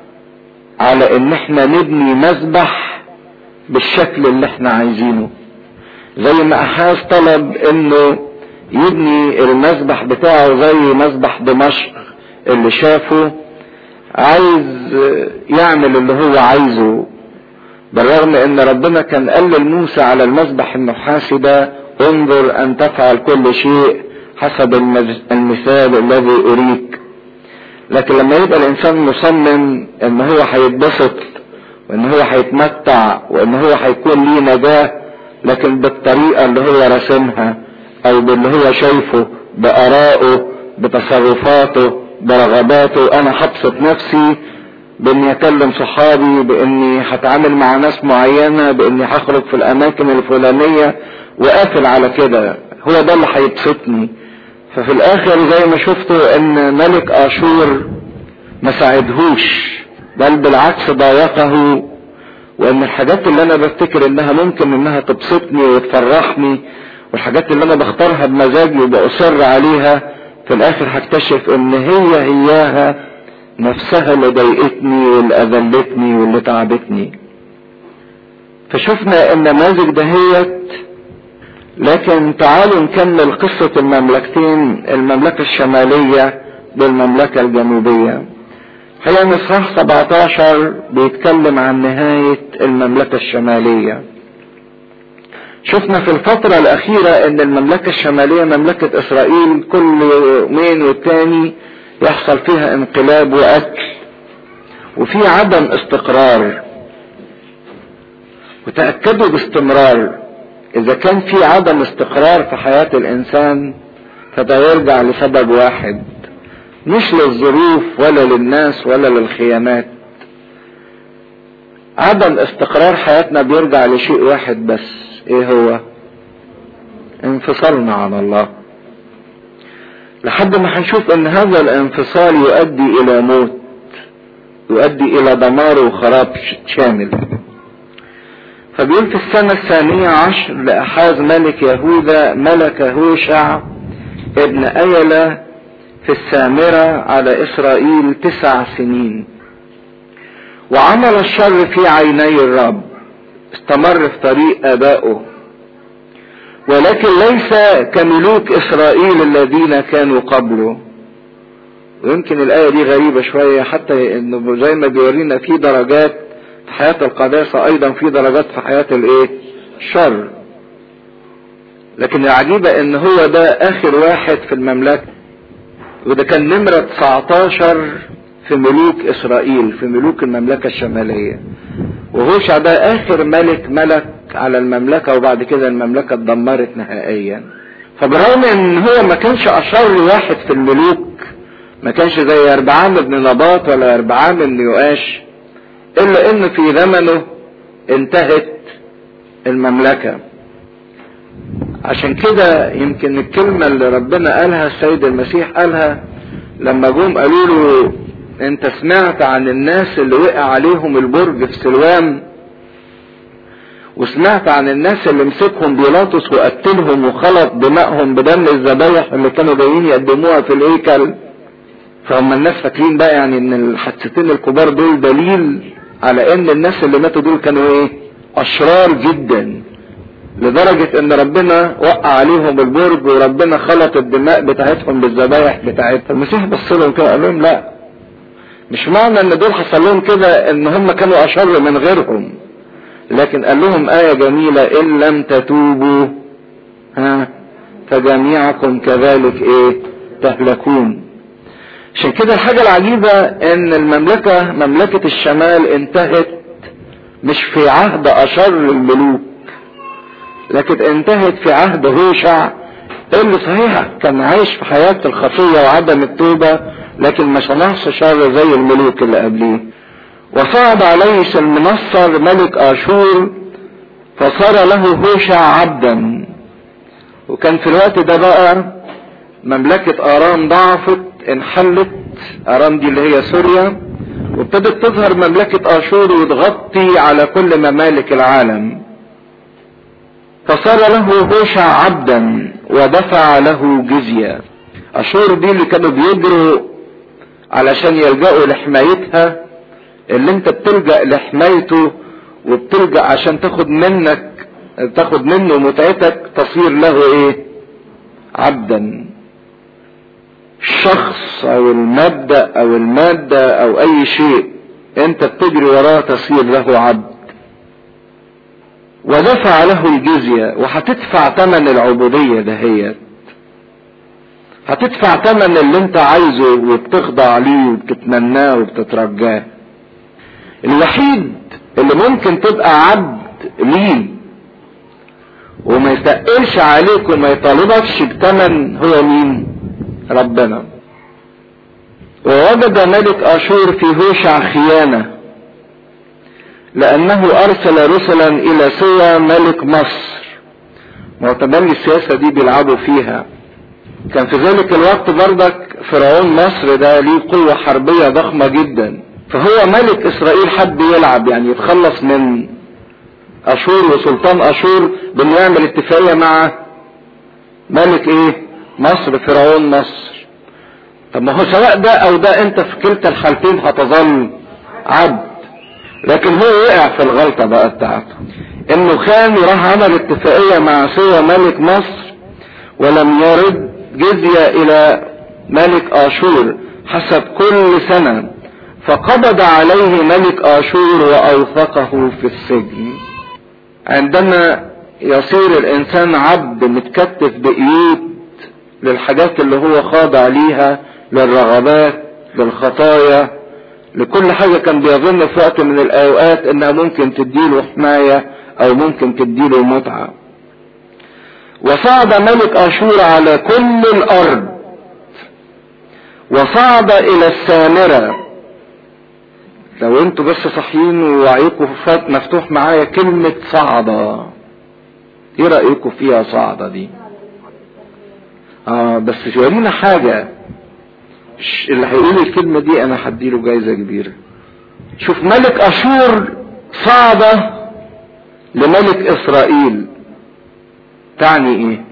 على ان احنا نبني مذبح بالشكل اللي احنا عايزينه زي ما احاز طلب انه يبني المذبح بتاعه زي مذبح دمشق اللي شافه عايز يعمل اللي هو عايزه بالرغم ان ربنا كان قال لموسى على المذبح النحاسي ده انظر ان تفعل كل شيء حسب المثال الذي اريك لكن لما يبقى الانسان مصمم ان هو هيتبسط وان هو هيتمتع وان هو هيكون ليه نجاة لكن بالطريقة اللي هو رسمها او باللي هو شايفه بارائه بتصرفاته برغباته انا هبسط نفسي باني اكلم صحابي باني هتعامل مع ناس معينة باني هخرج في الاماكن الفلانية وقافل على كده هو ده اللي هيبسطني ففي الاخر زي ما شفتوا ان ملك اشور ما ساعدهوش بل بالعكس ضايقه وان الحاجات اللي انا بفتكر انها ممكن انها تبسطني وتفرحني والحاجات اللي انا بختارها بمزاجي وبأصر عليها في الاخر هكتشف ان هي هياها نفسها اللي ضايقتني واللي اذلتني واللي تعبتني فشفنا النماذج دهيت لكن تعالوا نكمل قصة المملكتين المملكة الشمالية بالمملكة الجنوبية هي مصحاح 17 بيتكلم عن نهاية المملكة الشمالية شفنا في الفترة الأخيرة إن المملكة الشمالية مملكة إسرائيل كل يومين والتاني يحصل فيها انقلاب وقتل وفي عدم استقرار وتأكدوا باستمرار إذا كان في عدم استقرار في حياة الإنسان فده يرجع لسبب واحد مش للظروف ولا للناس ولا للخيانات عدم استقرار حياتنا بيرجع لشيء واحد بس ايه هو انفصالنا عن الله لحد ما هنشوف ان هذا الانفصال يؤدي الى موت يؤدي الى دمار وخراب شامل فبيقول في السنة الثانية عشر لأحاز ملك يهوذا ملك هوشع ابن أيلة في السامرة على إسرائيل تسع سنين وعمل الشر في عيني الرب استمر في طريق آبائه ولكن ليس كملوك إسرائيل الذين كانوا قبله ويمكن الآية دي غريبة شوية حتى إنه زي ما بيورينا في درجات في حياة القداسة أيضا في درجات في حياة الإيه؟ الشر لكن العجيبة إن هو ده آخر واحد في المملكة وده كان نمرة 19 في ملوك اسرائيل في ملوك المملكة الشمالية وهوشع ده اخر ملك ملك على المملكة وبعد كده المملكة اتدمرت نهائيا فبرغم ان هو ما كانش اشر واحد في الملوك ما كانش زي اربعام بن نباط ولا اربعام بن يؤاش الا ان في زمنه انتهت المملكة عشان كده يمكن الكلمة اللي ربنا قالها السيد المسيح قالها لما جم قالوا له انت سمعت عن الناس اللي وقع عليهم البرج في سلوان وسمعت عن الناس اللي مسكهم بيلاطس وقتلهم وخلط دمائهم بدم الذبايح اللي كانوا جايين يقدموها في الهيكل فهم الناس فاكرين بقى يعني ان الحادثتين الكبار دول دليل على ان الناس اللي ماتوا دول كانوا ايه اشرار جدا لدرجة ان ربنا وقع عليهم البرج وربنا خلط الدماء بتاعتهم بالذبايح بتاعتهم المسيح بص لهم كده قال لهم لا مش معنى ان دول حصل لهم كده ان هم كانوا اشر من غيرهم لكن قال لهم آية جميلة ان لم تتوبوا ها فجميعكم كذلك ايه تهلكون عشان كده الحاجة العجيبة ان المملكة مملكة الشمال انتهت مش في عهد اشر الملوك لكن انتهت في عهد هوشع اللي صحيح كان عايش في حياة الخطية وعدم التوبة لكن ما صنعش شر زي الملوك اللي قبليه وصعد عليه سلمنصر ملك اشور فصار له هوشع عبدا وكان في الوقت ده بقى مملكة ارام ضعفت انحلت ارام دي اللي هي سوريا وابتدت تظهر مملكة اشور وتغطي على كل ممالك العالم فصار له هوشع عبدا ودفع له جزية اشور دي اللي كانوا بيجروا علشان يلجأوا لحمايتها اللي انت بتلجأ لحمايته وبتلجأ عشان تاخد منك تاخد منه متعتك تصير له ايه عبدا الشخص او المادة او المادة او اي شيء انت بتجري وراه تصير له عبد ودفع له الجزية وهتدفع ثمن العبودية دهيت هتدفع ثمن اللي انت عايزه وبتخضع ليه وبتتمناه وبتترجاه الوحيد اللي ممكن تبقى عبد ليه وما يتقلش عليك وما يطالبكش بتمن هو مين ربنا ووجد ملك اشور في هوشع خيانة لانه ارسل رسلا الى سوى ملك مصر معتبر السياسة دي بيلعبوا فيها كان في ذلك الوقت بردك فرعون مصر ده ليه قوة حربية ضخمة جدا فهو ملك اسرائيل حب يلعب يعني يتخلص من اشور وسلطان اشور بانه يعمل اتفاقية مع ملك ايه مصر فرعون مصر طب ما هو سواء ده او ده انت في كلتا الحالتين هتظل عبد لكن هو وقع في الغلطة بقى بتاعته انه خان وراح عمل اتفاقية مع سوى ملك مصر ولم يرد جزية الى ملك اشور حسب كل سنة فقبض عليه ملك اشور واوثقه في السجن عندما يصير الانسان عبد متكتف بايود للحاجات اللي هو خاضع ليها للرغبات للخطايا لكل حاجة كان بيظن في وقت من الاوقات انها ممكن تديله حماية او ممكن تديله متعة وصعد ملك اشور على كل الارض وصعد الى السامرة لو انتوا بس صاحيين ووعيكم فات مفتوح معايا كلمة صعدة ايه رأيكم فيها صعدة دي اه بس ورينا حاجة اللي هيقول الكلمة دي انا هديله جايزة كبيرة شوف ملك اشور صعد لملك اسرائيل تعني ايه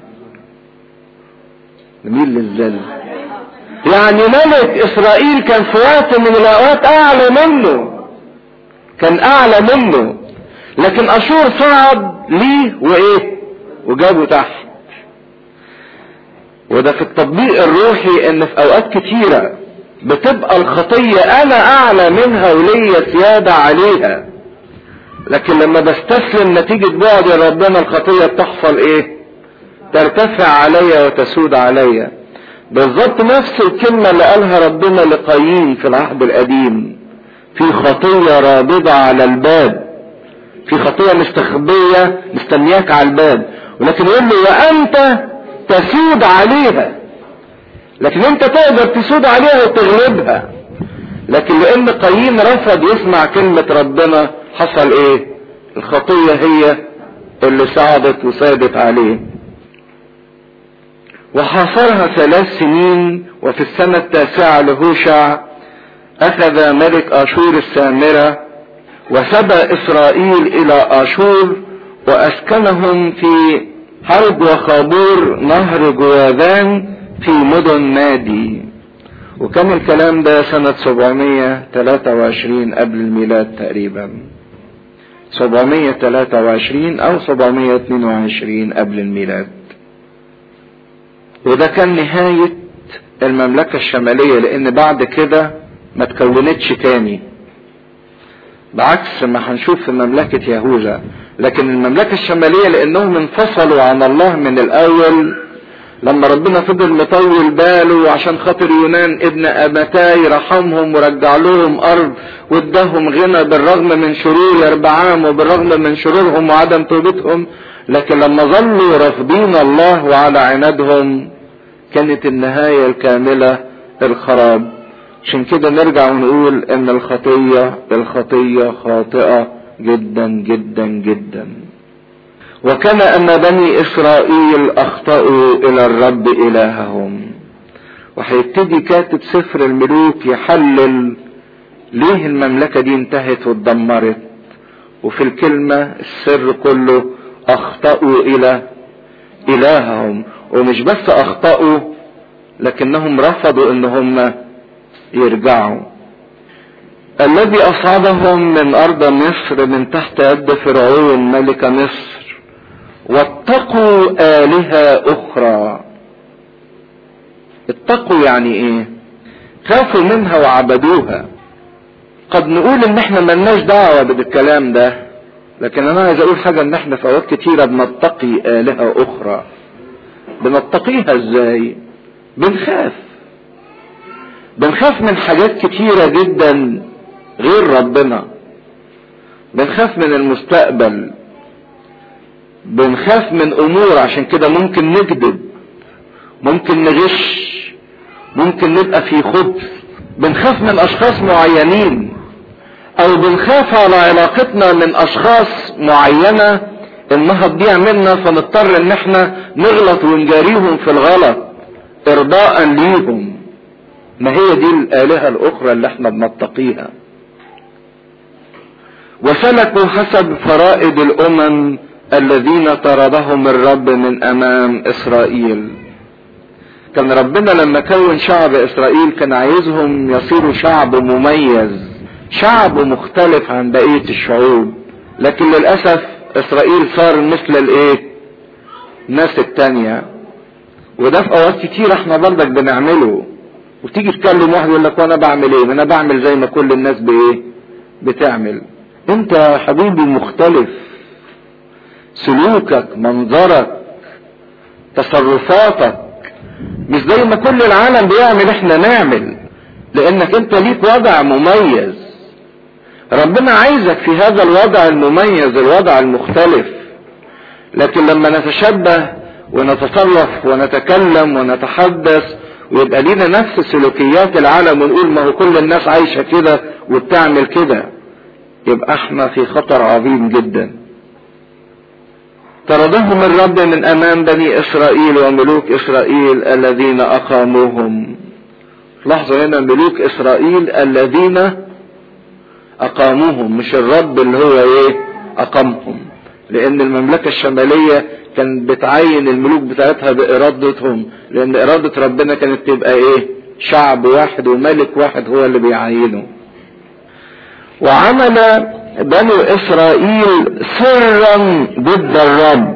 مين للذل يعني ملك اسرائيل كان في وقت من الاوقات اعلى منه كان اعلى منه لكن اشور صعد ليه وايه وجابه تحت وده في التطبيق الروحي ان في اوقات كتيرة بتبقى الخطية انا اعلى منها وليا سيادة عليها لكن لما بستسلم نتيجة بعد ربنا الخطية بتحصل ايه ترتفع عليا وتسود عليا بالظبط نفس الكلمة اللي قالها ربنا لقايين في العهد القديم في خطية رابضة على الباب في خطية مستخبية مستنياك على الباب ولكن يقول له وانت تسود عليها لكن انت تقدر تسود عليها وتغلبها لكن لان قايين رفض يسمع كلمة ربنا حصل ايه الخطية هي اللي صعدت وسادت عليه وحاصرها ثلاث سنين وفي السنة التاسعة لهوشع اخذ ملك اشور السامرة وسبى اسرائيل الى اشور واسكنهم في حرب وخابور نهر جواذان في مدن نادي وكان الكلام ده سنة 723 قبل الميلاد تقريبا 723 او 722 قبل الميلاد وده كان نهاية المملكة الشمالية لان بعد كده ما تكونتش تاني بعكس ما هنشوف في مملكة يهوذا لكن المملكة الشمالية لانهم انفصلوا عن الله من الاول لما ربنا فضل مطول باله عشان خاطر يونان ابن ابتاي رحمهم ورجع لهم ارض واداهم غنى بالرغم من شرور يربعام وبالرغم من شرورهم وعدم توبتهم لكن لما ظلوا رافضين الله وعلى عنادهم كانت النهاية الكاملة الخراب عشان كده نرجع ونقول ان الخطية الخطية خاطئة جدا جدا جدا وكما ان بني اسرائيل اخطأوا الى الرب الههم وهيبتدي كاتب سفر الملوك يحلل ليه المملكة دي انتهت واتدمرت وفي الكلمة السر كله اخطأوا الى الههم ومش بس اخطأوا لكنهم رفضوا ان هم يرجعوا الذي اصعدهم من ارض مصر من تحت يد فرعون ملك مصر واتقوا آلهة أخرى اتقوا يعني ايه خافوا منها وعبدوها قد نقول ان احنا ملناش دعوة بالكلام ده لكن انا عايز اقول حاجة ان احنا في اوقات كتيرة بنتقي آلهة اخرى بنتقيها ازاي بنخاف بنخاف من حاجات كتيرة جدا غير ربنا بنخاف من المستقبل بنخاف من امور عشان كده ممكن نكذب ممكن نغش ممكن نبقى في خبث بنخاف من اشخاص معينين او بنخاف على علاقتنا من اشخاص معينة انها تضيع منا فنضطر ان احنا نغلط ونجاريهم في الغلط ارضاء ليهم ما هي دي الالهة الاخرى اللي احنا بنتقيها وسلكوا حسب فرائد الامم الذين طردهم الرب من امام اسرائيل كان ربنا لما كون شعب اسرائيل كان عايزهم يصيروا شعب مميز شعب مختلف عن بقية الشعوب لكن للأسف اسرائيل صار مثل الايه الناس التانية وده في اوقات كتير احنا برضك بنعمله وتيجي تكلم واحد يقول لك وانا بعمل ايه ما انا بعمل زي ما كل الناس بايه بتعمل انت يا حبيبي مختلف سلوكك منظرك تصرفاتك مش زي ما كل العالم بيعمل احنا نعمل لانك انت ليك وضع مميز ربنا عايزك في هذا الوضع المميز الوضع المختلف لكن لما نتشبه ونتصرف ونتكلم ونتحدث ويبقى لينا نفس سلوكيات العالم ونقول ما هو كل الناس عايشة كده وبتعمل كده يبقى احنا في خطر عظيم جدا طردهم الرب من امام بني اسرائيل وملوك اسرائيل الذين اقاموهم لاحظوا هنا ملوك اسرائيل الذين اقاموهم مش الرب اللي هو ايه اقامهم لان المملكة الشمالية كانت بتعين الملوك بتاعتها بارادتهم لان ارادة ربنا كانت تبقى ايه شعب واحد وملك واحد هو اللي بيعينه وعمل بنو اسرائيل سرا ضد الرب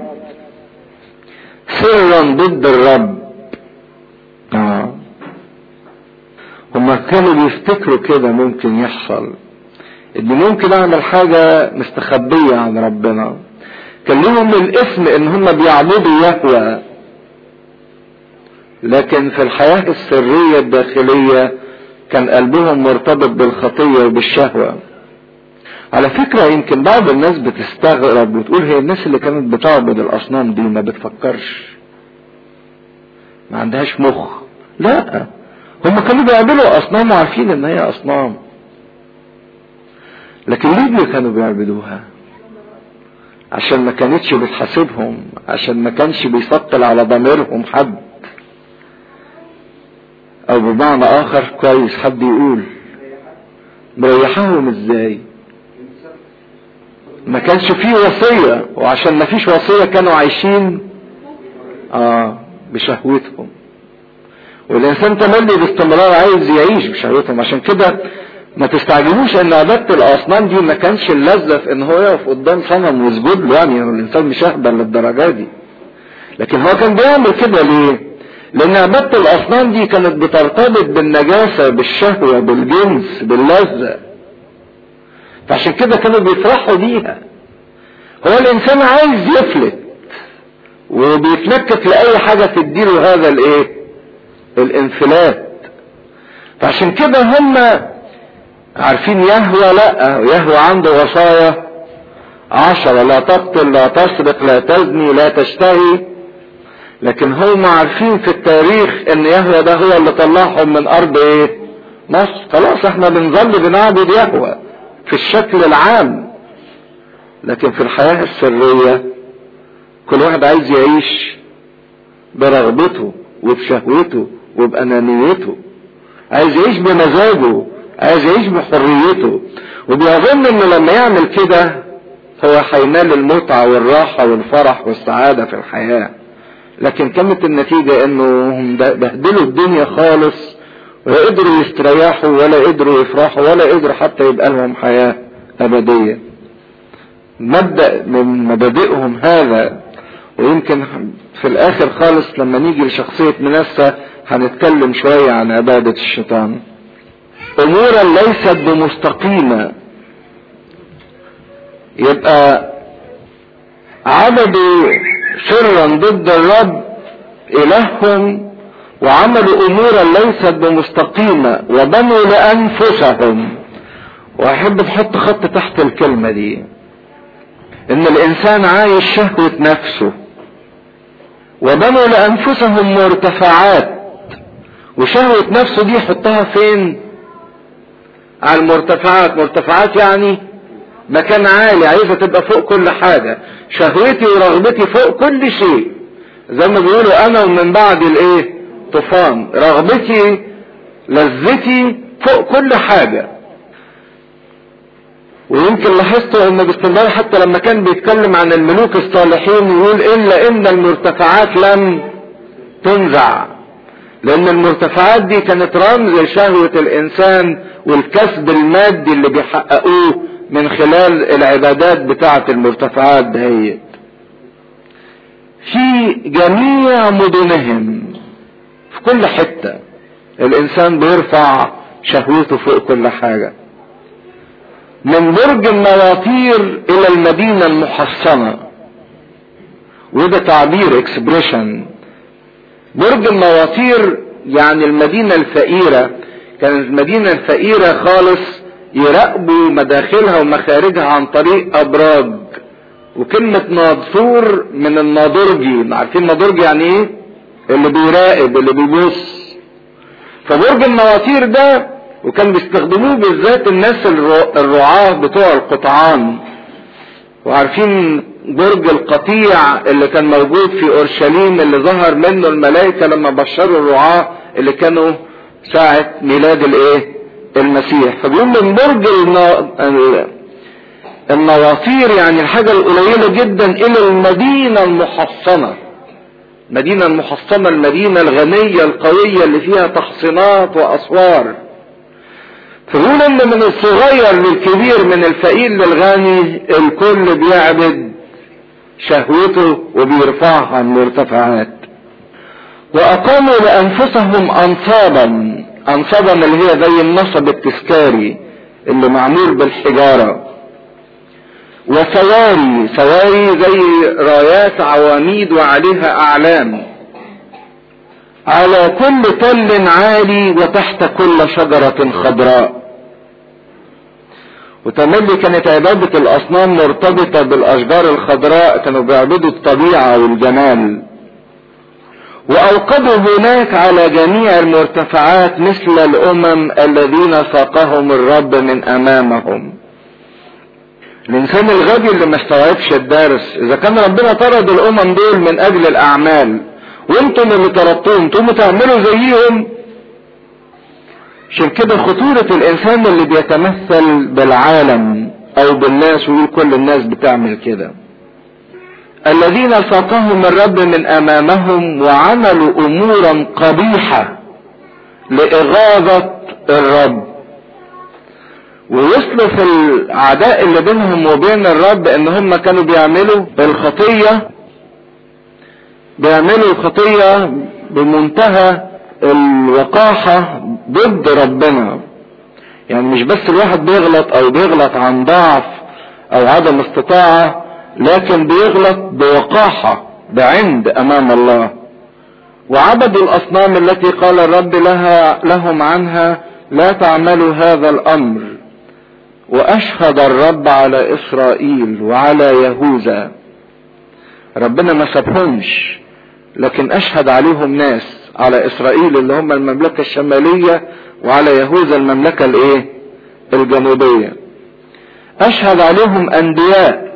سرا ضد الرب آه. هما كانوا بيفتكروا كده ممكن يحصل ان ممكن اعمل حاجة مستخبية عن ربنا كان لهم الاسم ان هم بيعبدوا يهوى لكن في الحياة السرية الداخلية كان قلبهم مرتبط بالخطية وبالشهوة على فكرة يمكن بعض الناس بتستغرب وتقول هي الناس اللي كانت بتعبد الأصنام دي ما بتفكرش ما عندهاش مخ لا هم كانوا بيعملوا أصنام وعارفين إن هي أصنام لكن ليه كانوا بيعبدوها عشان ما كانتش بتحاسبهم عشان ما كانش بيثقل على ضميرهم حد او بمعنى اخر كويس حد يقول مريحاهم ازاي ما كانش فيه وصية وعشان ما فيش وصية كانوا عايشين اه بشهوتهم والانسان تملي باستمرار عايز يعيش بشهوتهم عشان كده ما تستعجبوش ان عبادة الاصنام دي ما كانش اللذة في ان هو يقف قدام صنم ويسجد له يعني الانسان مش اهبل للدرجة دي لكن هو كان بيعمل كده ليه لان عبادة الاصنام دي كانت بترتبط بالنجاسة بالشهوة بالجنس باللذة فعشان كده كانوا بيفرحوا بيها هو الانسان عايز يفلت وبيتلكك لاي حاجة تديله هذا الايه الانفلات فعشان كده هم عارفين يهوى لا يهوى عنده وصايا عشرة لا تقتل لا تسرق لا تزني لا تشتهي لكن هم عارفين في التاريخ ان يهوى ده هو اللي طلعهم من ارض ايه مصر خلاص احنا بنظل بنعبد يهوى في الشكل العام لكن في الحياة السرية كل واحد عايز يعيش برغبته وبشهوته وبأنانيته عايز يعيش بمزاجه عايز يعيش بحريته وبيظن انه لما يعمل كده هو هينال المتعة والراحة والفرح والسعادة في الحياة لكن كانت النتيجة انه بهدلوا الدنيا خالص ولا قدروا يستريحوا ولا قدروا يفرحوا ولا قدروا حتى يبقى لهم حياة أبدية مبدأ من مبادئهم هذا ويمكن في الآخر خالص لما نيجي لشخصية منسى هنتكلم شوية عن عبادة الشيطان أمورا ليست بمستقيمة يبقى عبدوا سرا ضد الرب إلههم وعملوا امورا ليست بمستقيمة وبنوا لانفسهم واحب تحط خط تحت الكلمة دي ان الانسان عايش شهوة نفسه وبنوا لانفسهم مرتفعات وشهوة نفسه دي يحطها فين على المرتفعات مرتفعات يعني مكان عالي عايزة تبقى فوق كل حاجة شهوتي ورغبتي فوق كل شيء زي ما بيقولوا انا ومن بعد الايه طوفان رغبتي لذتي فوق كل حاجة ويمكن لاحظتوا ان باستمرار حتى لما كان بيتكلم عن الملوك الصالحين يقول الا ان المرتفعات لم تنزع لان المرتفعات دي كانت رمز لشهوة الانسان والكسب المادي اللي بيحققوه من خلال العبادات بتاعة المرتفعات دهيت في جميع مدنهم في كل حتة الانسان بيرفع شهوته فوق كل حاجة من برج النواطير الى المدينة المحصنة وده تعبير اكسبريشن برج النواطير يعني المدينة الفقيرة كانت المدينة الفقيرة خالص يراقبوا مداخلها ومخارجها عن طريق ابراج وكلمة ناظور من الناظرجي عارفين ناظرجي يعني ايه اللي بيراقب اللي بيبص فبرج النواطير ده وكان بيستخدموه بالذات الناس الرعاة بتوع القطعان وعارفين برج القطيع اللي كان موجود في اورشليم اللي ظهر منه الملائكة لما بشروا الرعاة اللي كانوا ساعة ميلاد الايه المسيح فبيقول من برج النواطير يعني الحاجة القليلة جدا الى المدينة المحصنة المدينة المحصنة المدينة الغنية القوية اللي فيها تحصينات واسوار فبيقول ان من الصغير للكبير من الفقير للغني الكل بيعبد شهوته وبيرفعها المرتفعات واقاموا لانفسهم انصابا انصابا اللي هي زي النصب التذكاري اللي معمول بالحجارة وسواري سواري زي رايات عواميد وعليها اعلام على كل تل عالي وتحت كل شجرة خضراء وتملي كانت عبادة الأصنام مرتبطة بالأشجار الخضراء كانوا بيعبدوا الطبيعة والجمال وأوقدوا هناك على جميع المرتفعات مثل الأمم الذين ساقهم الرب من أمامهم الإنسان الغبي اللي ما استوعبش الدرس إذا كان ربنا طرد الأمم دول من أجل الأعمال وانتم اللي طردتوهم تقوموا تعملوا زيهم عشان كده خطورة الانسان اللي بيتمثل بالعالم او بالناس ويقول كل الناس بتعمل كده الذين ساقهم الرب من امامهم وعملوا امورا قبيحة لاغاظة الرب ووصلوا في العداء اللي بينهم وبين الرب ان هم كانوا بيعملوا الخطية بيعملوا الخطية بمنتهى الوقاحة ضد ربنا يعني مش بس الواحد بيغلط او بيغلط عن ضعف او عدم استطاعة لكن بيغلط بوقاحة بعند امام الله وعبدوا الاصنام التي قال الرب لها لهم عنها لا تعملوا هذا الامر واشهد الرب على اسرائيل وعلى يهوذا ربنا ما سابهمش لكن اشهد عليهم ناس على اسرائيل اللي هم المملكة الشمالية وعلى يهوذا المملكة الايه الجنوبية اشهد عليهم انبياء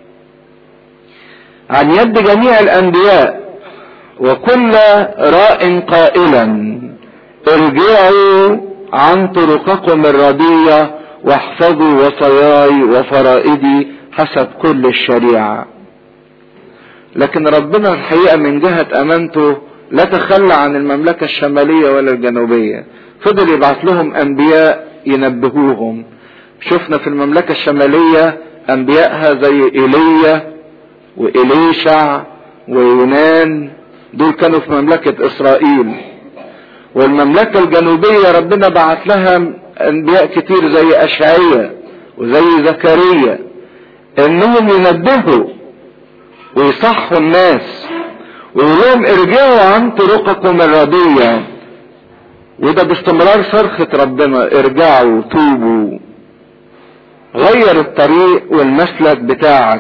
عن يد جميع الانبياء وكل راء قائلا ارجعوا عن طرقكم الردية واحفظوا وصاياي وفرائدي حسب كل الشريعه لكن ربنا الحقيقة من جهة امانته لا تخلى عن المملكة الشمالية ولا الجنوبية فضل يبعث لهم انبياء ينبهوهم شفنا في المملكة الشمالية انبيائها زي ايليا وإليشع ويونان دول كانوا في مملكة اسرائيل والمملكة الجنوبية ربنا بعت لها انبياء كتير زي اشعية وزي زكريا انهم ينبهوا ويصحوا الناس ويقول لهم ارجعوا عن طرقكم الردية وده باستمرار صرخة ربنا ارجعوا توبوا غير الطريق والمسلك بتاعك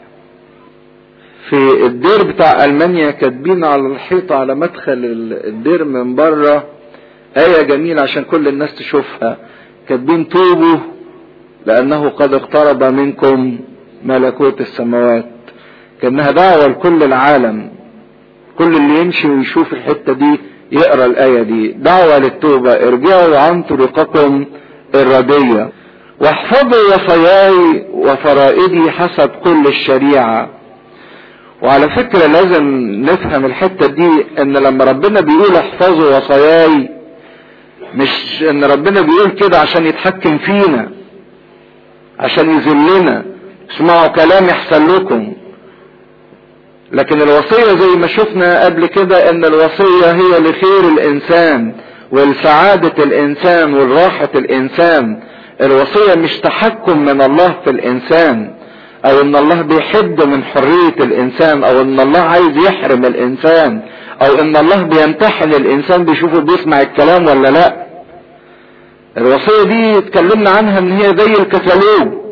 في الدير بتاع المانيا كاتبين على الحيطة على مدخل الدير من بره آية جميلة عشان كل الناس تشوفها كاتبين توبوا لأنه قد اقترب منكم ملكوت السماوات كأنها دعوة لكل العالم كل اللي يمشي ويشوف الحتة دي يقرا الآية دي دعوة للتوبة ارجعوا عن طرقكم الردية واحفظوا وصاياي وفرائدي حسب كل الشريعة وعلى فكرة لازم نفهم الحتة دي ان لما ربنا بيقول احفظوا وصاياي مش ان ربنا بيقول كده عشان يتحكم فينا عشان يذلنا اسمعوا كلام يحصل لكم لكن الوصية زي ما شفنا قبل كده ان الوصية هي لخير الانسان ولسعادة الانسان والراحة الانسان الوصية مش تحكم من الله في الانسان او ان الله بيحد من حرية الانسان او ان الله عايز يحرم الانسان او ان الله بيمتحن الانسان بيشوفه بيسمع الكلام ولا لا الوصية دي اتكلمنا عنها ان هي زي الكتالوج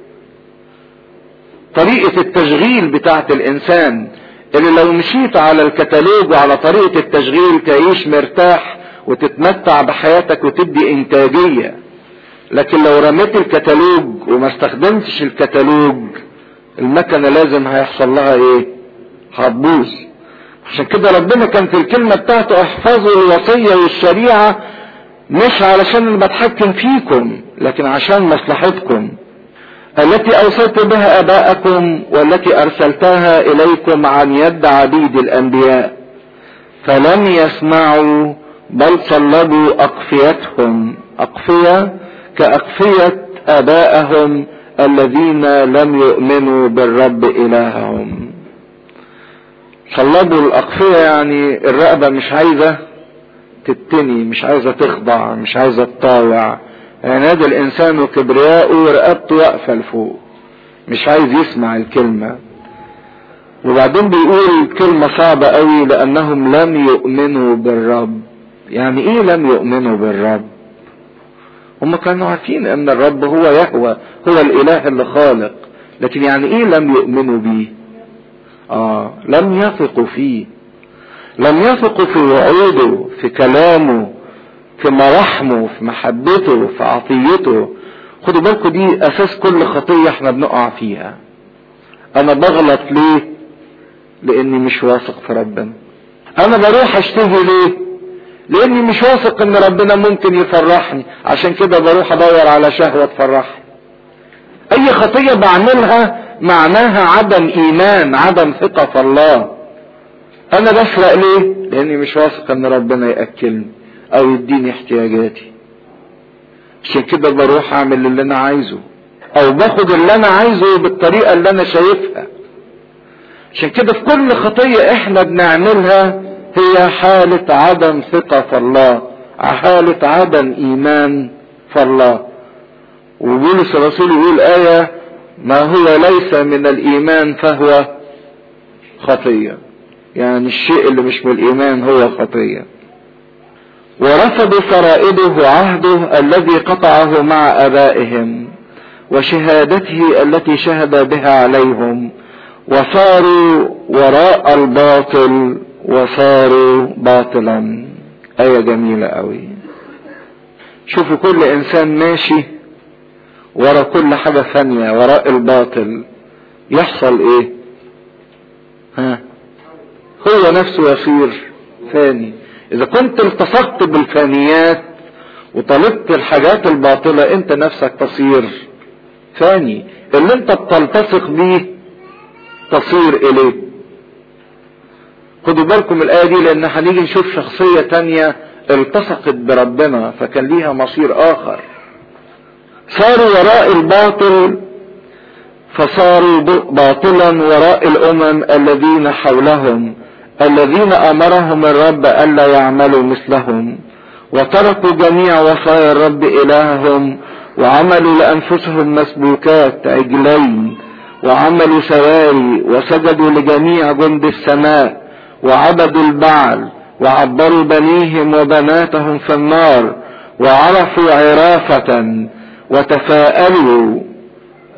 طريقة التشغيل بتاعت الانسان اللي لو مشيت على الكتالوج وعلى طريقة التشغيل تعيش مرتاح وتتمتع بحياتك وتدي انتاجية لكن لو رميت الكتالوج وما استخدمتش الكتالوج المكنة لازم هيحصل لها ايه هتبوظ عشان كده ربنا كان في الكلمة بتاعته احفظوا الوصية والشريعة مش علشان انا بتحكم فيكم لكن عشان مصلحتكم التي اوصيت بها اباءكم والتي ارسلتها اليكم عن يد عبيد الانبياء فلم يسمعوا بل صلبوا اقفيتهم اقفيه كاقفيه ابائهم الذين لم يؤمنوا بالرب الههم صلبوا الاقفيه يعني الرقبه مش عايزه تتني مش عايزه تخضع مش عايزه تطاوع عناد الانسان وكبرياءه رقبته واقفه لفوق مش عايز يسمع الكلمه وبعدين بيقول كلمة صعبة قوي لأنهم لم يؤمنوا بالرب يعني إيه لم يؤمنوا بالرب هم كانوا عارفين أن الرب هو يهوى هو الإله اللي خالق لكن يعني إيه لم يؤمنوا بيه آه لم يثقوا فيه لم يثقوا في وعوده في كلامه في مراحمه في محبته في عطيته خدوا بالكم دي اساس كل خطية احنا بنقع فيها انا بغلط ليه لاني مش واثق في ربنا انا بروح اشتهي ليه لاني مش واثق ان ربنا ممكن يفرحني عشان كده بروح ادور على شهوة تفرحني اي خطية بعملها معناها عدم ايمان عدم ثقة في الله انا بسرق ليه لاني مش واثق ان ربنا ياكلني او يديني احتياجاتي عشان كده بروح اعمل اللي انا عايزه او باخد اللي انا عايزه بالطريقه اللي انا شايفها عشان كده في كل خطيه احنا بنعملها هي حاله عدم ثقه في الله حاله عدم ايمان في الله وبولس الرسول يقول ايه ما هو ليس من الايمان فهو خطيه يعني الشيء اللي مش من الايمان هو خطيه ورفضوا فرائده وعهده الذي قطعه مع ابائهم وشهادته التي شهد بها عليهم وصاروا وراء الباطل وصاروا باطلا آية جميلة قوي شوفوا كل إنسان ماشي ورا كل حاجة ثانية وراء الباطل يحصل إيه؟ ها هو نفسه يصير ثاني اذا كنت التصقت بالفانيات وطلبت الحاجات الباطلة انت نفسك تصير فاني اللي انت بتلتصق بيه تصير اليه خدوا بالكم الآية دي لأن هنيجي نشوف شخصية تانية التصقت بربنا فكان ليها مصير آخر صاروا وراء الباطل فصاروا باطلا وراء الأمم الذين حولهم الذين امرهم الرب الا يعملوا مثلهم وتركوا جميع وصايا الرب الههم وعملوا لانفسهم مسبوكات عجلين وعملوا سواري وسجدوا لجميع جند السماء وعبدوا البعل وعبروا بنيهم وبناتهم في النار وعرفوا عرافة وتفاءلوا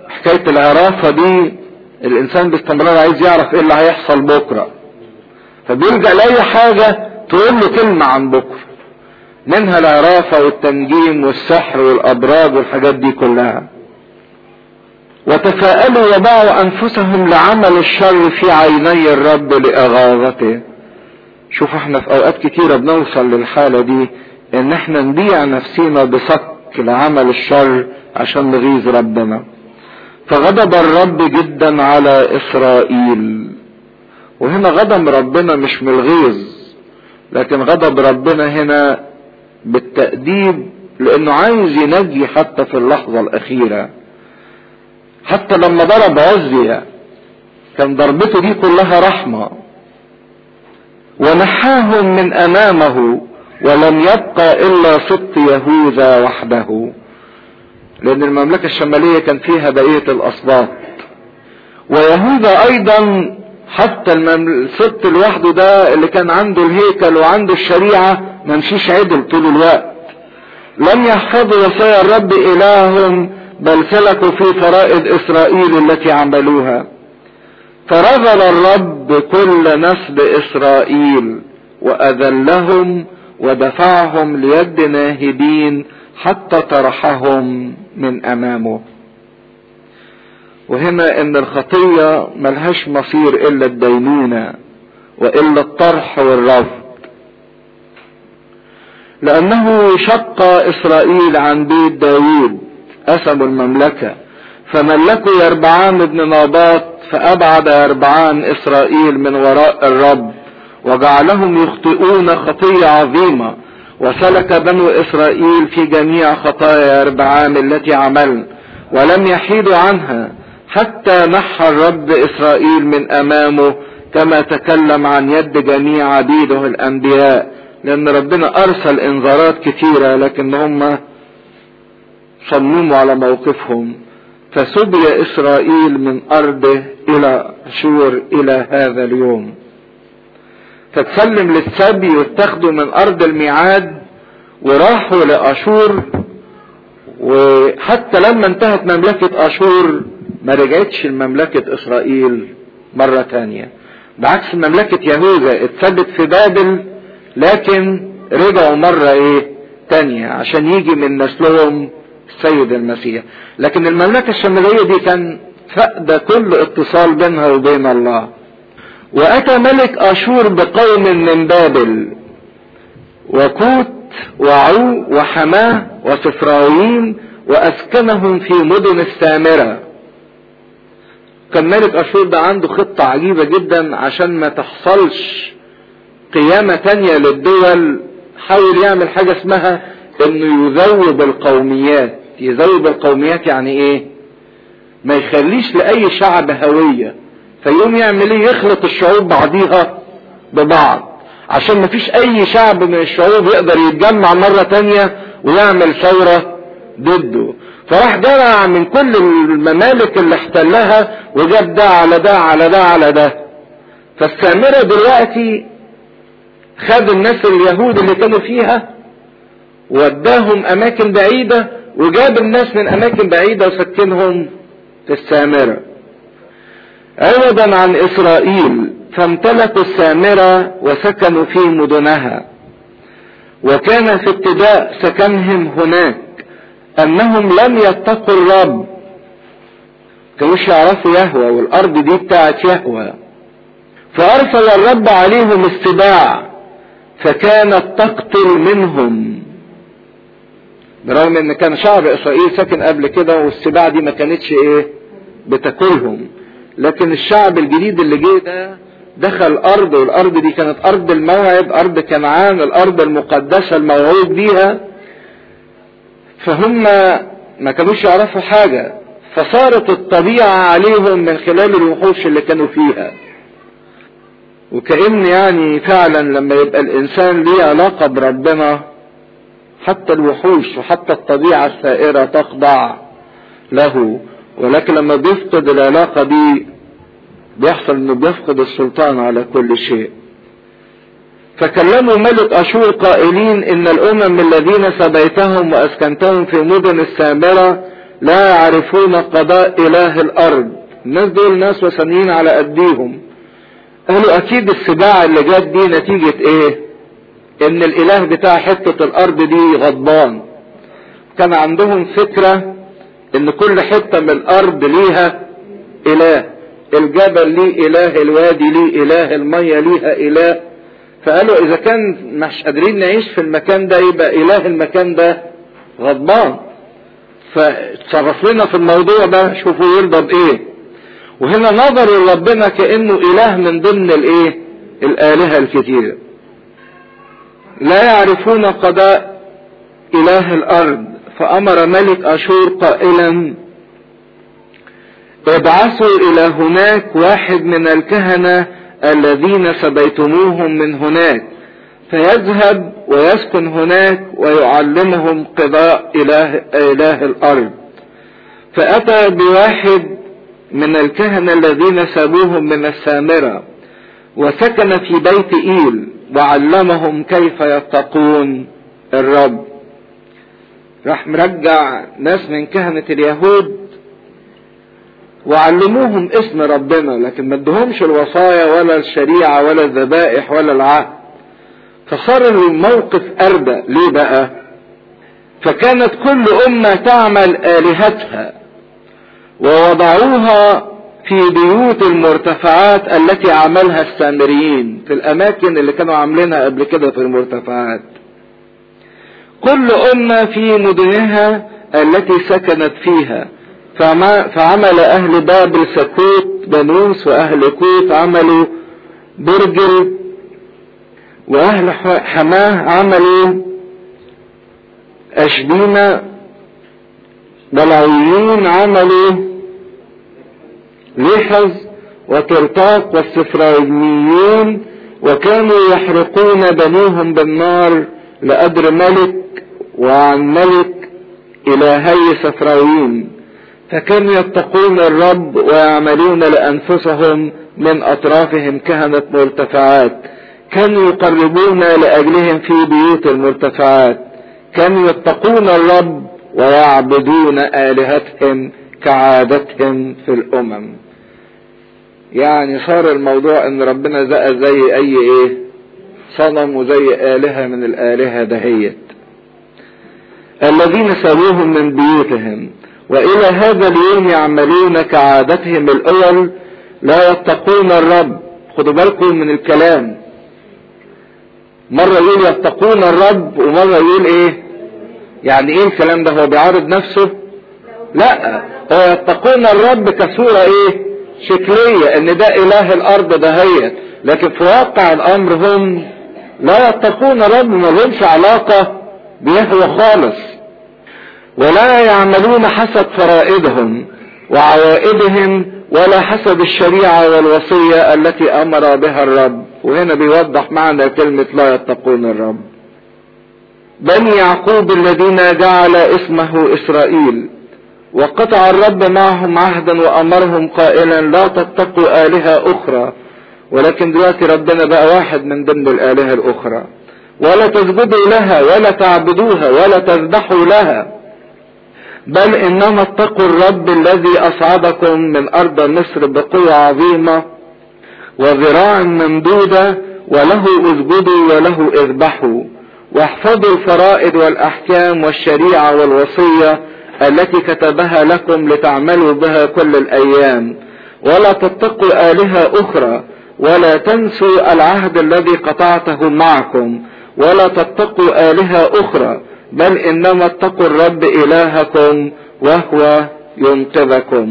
حكاية العرافة دي الانسان باستمرار عايز يعرف ايه اللي هيحصل بكرة فبيلجأ لأي حاجة تقول له كلمة عن بكرة منها العرافة والتنجيم والسحر والأبراج والحاجات دي كلها وتفاءلوا وباعوا أنفسهم لعمل الشر في عيني الرب لإغاظته شوف احنا في أوقات كتيرة بنوصل للحالة دي إن احنا نبيع نفسينا بصك لعمل الشر عشان نغيظ ربنا فغضب الرب جدا على إسرائيل وهنا غضب ربنا مش من الغيظ لكن غضب ربنا هنا بالتأديب لأنه عايز ينجي حتى في اللحظة الأخيرة حتى لما ضرب عزية كان ضربته دي كلها رحمة ونحاهم من أمامه ولم يبقى إلا سبط يهوذا وحده لأن المملكة الشمالية كان فيها بقية الأسباط ويهوذا أيضا حتى السبط لوحده ده اللي كان عنده الهيكل وعنده الشريعة ما مشيش عدل طول الوقت لم يحفظوا وصايا الرب إلههم بل سلكوا في فرائض إسرائيل التي عملوها فرذل الرب كل نسل إسرائيل وأذلهم ودفعهم ليد ناهبين حتى طرحهم من أمامه وهنا ان الخطية ملهاش مصير الا الدينونة والا الطرح والرفض لانه شق اسرائيل عن بيت داوود قسموا المملكة فملكوا يربعان ابن ناباط فابعد يربعان اسرائيل من وراء الرب وجعلهم يخطئون خطية عظيمة وسلك بنو اسرائيل في جميع خطايا يربعان التي عملن ولم يحيدوا عنها حتى نحى الرب اسرائيل من امامه كما تكلم عن يد جميع عبيده الانبياء لان ربنا ارسل انذارات كثيرة لكن هم صمموا على موقفهم فسبي اسرائيل من ارضه الى اشور الى هذا اليوم فتسلم للسبي واتخذوا من ارض الميعاد وراحوا لاشور وحتى لما انتهت مملكة اشور ما رجعتش لمملكة اسرائيل مرة تانية بعكس مملكة يهوذا اتثبت في بابل لكن رجعوا مرة ايه تانية عشان يجي من نسلهم السيد المسيح لكن المملكة الشمالية دي كان فقد كل اتصال بينها وبين الله واتى ملك اشور بقوم من بابل وكوت وعو وحماه وسفراويم واسكنهم في مدن السامره كان ملك اشور ده عنده خطة عجيبة جدا عشان ما تحصلش قيامة تانية للدول حاول يعمل حاجة اسمها انه يذوب القوميات يذوب القوميات يعني ايه ما يخليش لاي شعب هوية فيقوم يعمل ايه يخلط الشعوب بعضيها ببعض عشان ما فيش اي شعب من الشعوب يقدر يتجمع مرة تانية ويعمل ثورة ضده فراح جمع من كل الممالك اللي احتلها وجاب ده على ده على ده على ده فالسامرة دلوقتي خد الناس اليهود اللي كانوا فيها وداهم اماكن بعيدة وجاب الناس من اماكن بعيدة وسكنهم في السامرة عوضا عن اسرائيل فامتلكوا السامرة وسكنوا في مدنها وكان في ابتداء سكنهم هناك انهم لم يتقوا الرب كانوش يعرفوا يهوى والارض دي بتاعت يهوى فارسل الرب عليهم السباع فكانت تقتل منهم برغم ان كان شعب اسرائيل ساكن قبل كده والسباع دي ما كانتش ايه بتاكلهم لكن الشعب الجديد اللي جه ده دخل ارض والارض دي كانت ارض الموعد ارض كنعان الارض المقدسه الموعود بيها فهم ما كانوش يعرفوا حاجة فصارت الطبيعة عليهم من خلال الوحوش اللي كانوا فيها وكأن يعني فعلا لما يبقى الإنسان ليه علاقة بربنا حتى الوحوش وحتى الطبيعة السائرة تخضع له ولكن لما بيفقد العلاقة دي بيحصل انه بيفقد السلطان على كل شيء فكلموا ملك اشور قائلين ان الامم الذين سبيتهم واسكنتهم في مدن السامرة لا يعرفون قضاء اله الارض الناس دول ناس وثنيين على قديهم قالوا اكيد السباع اللي جت دي نتيجة ايه ان الاله بتاع حتة الارض دي غضبان كان عندهم فكرة ان كل حتة من الارض ليها اله الجبل ليه اله الوادي ليه اله المية ليها اله فقالوا اذا كان مش قادرين نعيش في المكان ده يبقى اله المكان ده غضبان فتصرف لنا في الموضوع ده شوفوا يرضى بايه وهنا نظروا لربنا كانه اله من ضمن الايه الالهه الكتيره لا يعرفون قضاء اله الارض فامر ملك اشور قائلا ابعثوا الى هناك واحد من الكهنه الذين سبيتموهم من هناك فيذهب ويسكن هناك ويعلمهم قضاء إله, إله الأرض فأتى بواحد من الكهنة الذين سابوهم من السامرة وسكن في بيت إيل وعلمهم كيف يتقون الرب راح مرجع ناس من كهنة اليهود وعلموهم اسم ربنا لكن ما ادهمش الوصايا ولا الشريعة ولا الذبائح ولا العهد فصار الموقف أردى ليه بقى فكانت كل أمة تعمل آلهتها ووضعوها في بيوت المرتفعات التي عملها السامريين في الأماكن اللي كانوا عاملينها قبل كده في المرتفعات كل أمة في مدنها التي سكنت فيها فعمل أهل بابل سكوت بنوس وأهل كوت عملوا برجل واهل حماه عملوا اشبينا بلعيين عملوا لحظ وترتاق والسفرايميون وكانوا يحرقون بنوهم بالنار لأدر ملك وعن ملك إلهي سفراوين فكانوا يتقون الرب ويعملون لأنفسهم من أطرافهم كهنة مرتفعات كانوا يقربون لأجلهم في بيوت المرتفعات كانوا يتقون الرب ويعبدون آلهتهم كعادتهم في الأمم يعني صار الموضوع ان ربنا زق زي اي ايه صنم وزي آلهة من الآلهة دهيت الذين سابوهم من بيوتهم وإلى هذا اليوم يعملون كعادتهم الأول لا يتقون الرب خدوا بالكم من الكلام مرة يقول يتقون الرب ومرة يقول ايه يعني ايه الكلام ده هو بيعارض نفسه لا هو يتقون الرب كصورة ايه شكلية ان ده اله الارض دهيت لكن في واقع الامر هم لا يتقون الرب ما لهمش علاقة بيهوى خالص ولا يعملون حسب فرائضهم وعوائدهم ولا حسب الشريعة والوصية التي امر بها الرب وهنا بيوضح معنى كلمة لا يتقون الرب بني يعقوب الذين جعل اسمه اسرائيل وقطع الرب معهم عهدا وامرهم قائلا لا تتقوا الهة اخرى ولكن دلوقتي ربنا بقى واحد من ضمن الالهة الاخرى ولا تسجدوا لها ولا تعبدوها ولا تذبحوا لها بل انما اتقوا الرب الذي اصعدكم من ارض مصر بقوة عظيمة وذراع ممدودة وله اسجدوا وله اذبحوا واحفظوا الفرائض والاحكام والشريعة والوصية التي كتبها لكم لتعملوا بها كل الايام ولا تتقوا الهة اخرى ولا تنسوا العهد الذي قطعته معكم ولا تتقوا الهة اخرى بل انما اتقوا الرب الهكم وهو ينقذكم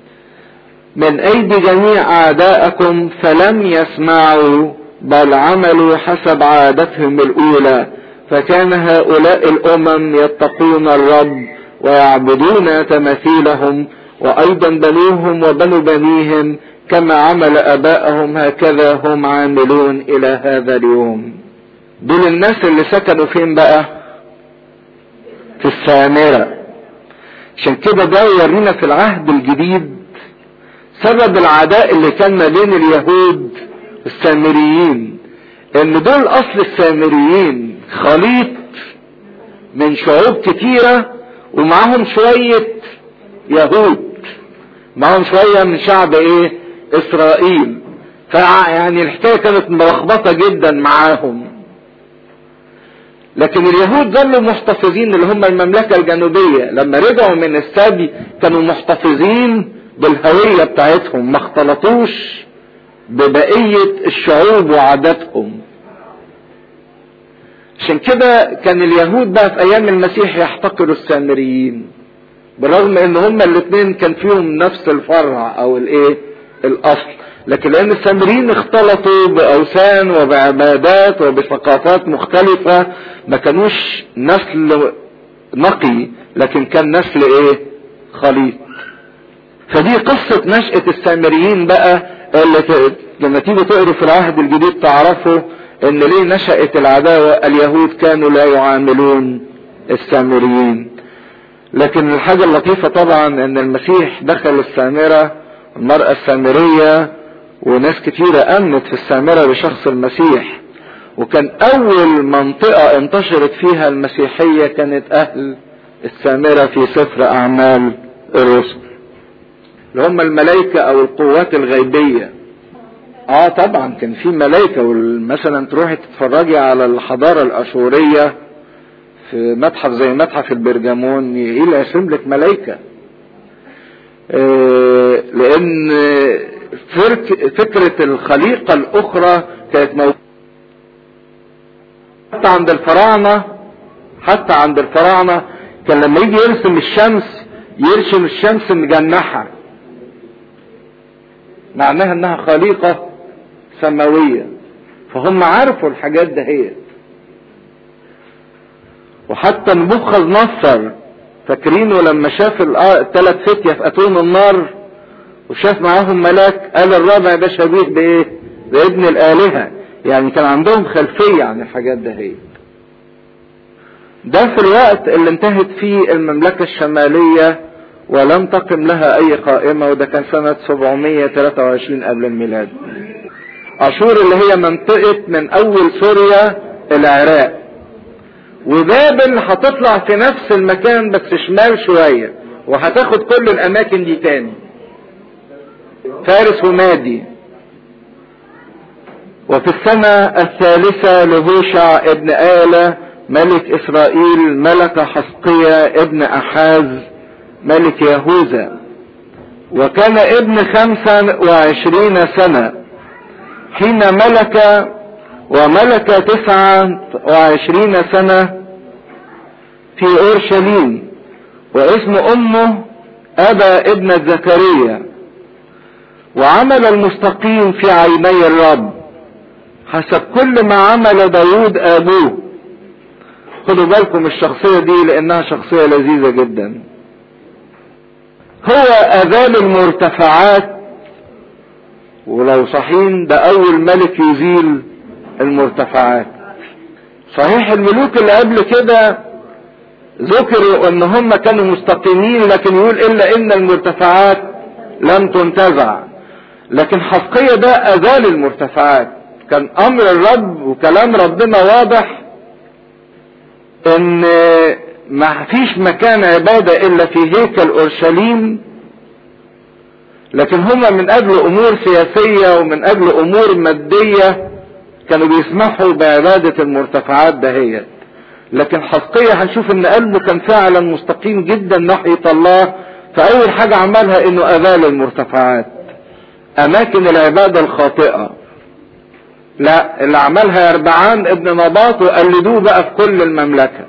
من ايدي جميع اعدائكم فلم يسمعوا بل عملوا حسب عادتهم الاولى فكان هؤلاء الامم يتقون الرب ويعبدون تماثيلهم وايضا بنوهم وبنو بنيهم كما عمل اباءهم هكذا هم عاملون الى هذا اليوم دول الناس اللي سكنوا فين بقى في السامرة عشان كده ده يورينا في العهد الجديد سبب العداء اللي كان ما بين اليهود السامريين ان دول اصل السامريين خليط من شعوب كتيرة ومعاهم شوية يهود معهم شوية من شعب ايه اسرائيل فيعني الحكاية كانت ملخبطة جدا معاهم لكن اليهود ظلوا محتفظين اللي هم المملكة الجنوبية لما رجعوا من السبي كانوا محتفظين بالهوية بتاعتهم ما اختلطوش ببقية الشعوب وعاداتهم عشان كده كان اليهود بقى في ايام المسيح يحتقروا السامريين بالرغم ان هما الاثنين كان فيهم نفس الفرع او الايه الاصل لكن لان السامريين اختلطوا باوثان وبعبادات وبثقافات مختلفة ما كانوش نسل نقي لكن كان نسل ايه خليط فدي قصة نشأة السامريين بقى اللي لما تيجي تقروا في العهد الجديد تعرفوا ان ليه نشأت العداوة اليهود كانوا لا يعاملون السامريين لكن الحاجة اللطيفة طبعا ان المسيح دخل السامرة المرأة السامرية وناس كتيرة امنت في السامرة بشخص المسيح وكان اول منطقة انتشرت فيها المسيحية كانت اهل السامرة في سفر اعمال الرسل اللي هم الملائكة او القوات الغيبية اه طبعا كان في ملائكة مثلا تروحي تتفرجي على الحضارة الاشورية في متحف زي متحف البرجمون يرسم لك ملائكة آه لان فكرة الخليقة الاخرى كانت موجودة حتى عند الفراعنة حتى عند الفراعنة كان لما يجي يرسم الشمس يرسم الشمس مجنحة معناها انها خليقة سماوية فهم عرفوا الحاجات دهيت وحتى نبوخذ نصر فاكرينه لما شاف الثلاث فتية في اتون النار وشاف معاهم ملاك قال الرابع ده شبيه بايه بابن الالهة يعني كان عندهم خلفية عن الحاجات دهيت ده في الوقت اللي انتهت فيه المملكة الشمالية ولم تقم لها اي قائمة وده كان سنة 723 قبل الميلاد اشور اللي هي منطقة من اول سوريا العراق وبابل هتطلع في نفس المكان بس شمال شوية وهتاخد كل الاماكن دي تاني فارس ومادي وفي السنة الثالثة لهوشع ابن آلة ملك إسرائيل ملك حسقية ابن أحاز ملك يهوذا وكان ابن خمسة وعشرين سنة حين ملك وملك تسعة وعشرين سنة في أورشليم واسم أمه أبا ابن زكريا وعمل المستقيم في عيني الرب حسب كل ما عمل داود أبوه خدوا بالكم الشخصية دي لأنها شخصية لذيذة جدا هو أذال المرتفعات ولو صحيح ده أول ملك يزيل المرتفعات صحيح الملوك اللي قبل كده ذكروا ان هم كانوا مستقيمين لكن يقول الا ان المرتفعات لم تنتزع لكن حسقية ده ازال المرتفعات كان امر الرب وكلام ربنا واضح ان ما فيش مكان عبادة الا في هيكل اورشليم لكن هم من اجل امور سياسية ومن اجل امور مادية كانوا بيسمحوا بعبادة المرتفعات دهيت لكن حسقية هنشوف ان قلبه كان فعلا مستقيم جدا ناحية الله فاول حاجة عملها انه اذال المرتفعات اماكن العبادة الخاطئة لا اللي عملها يربعان ابن نباط وقلدوه بقى في كل المملكة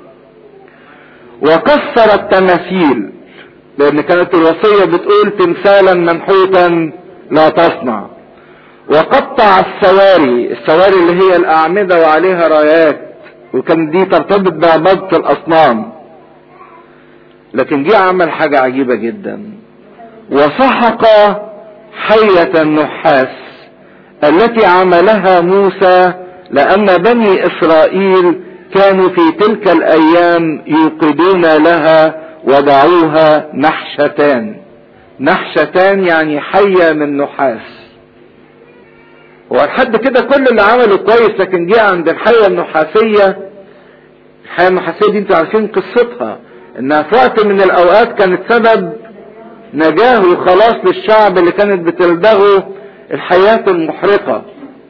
وكسر التماثيل لان كانت الوصية بتقول تمثالا منحوتا لا تصنع وقطع السواري السواري اللي هي الاعمدة وعليها رايات وكان دي ترتبط بعبادة الاصنام لكن جه عمل حاجة عجيبة جدا وسحق حية النحاس التي عملها موسى لان بني اسرائيل كانوا في تلك الايام يوقدون لها وضعوها نحشتان نحشتان يعني حية من نحاس ولحد كده كل اللي عمله كويس لكن جه عند الحية النحاسية الحية النحاسية دي انتوا عارفين قصتها انها في وقت من الاوقات كانت سبب نجاه وخلاص للشعب اللي كانت بتلدغه الحياة المحرقة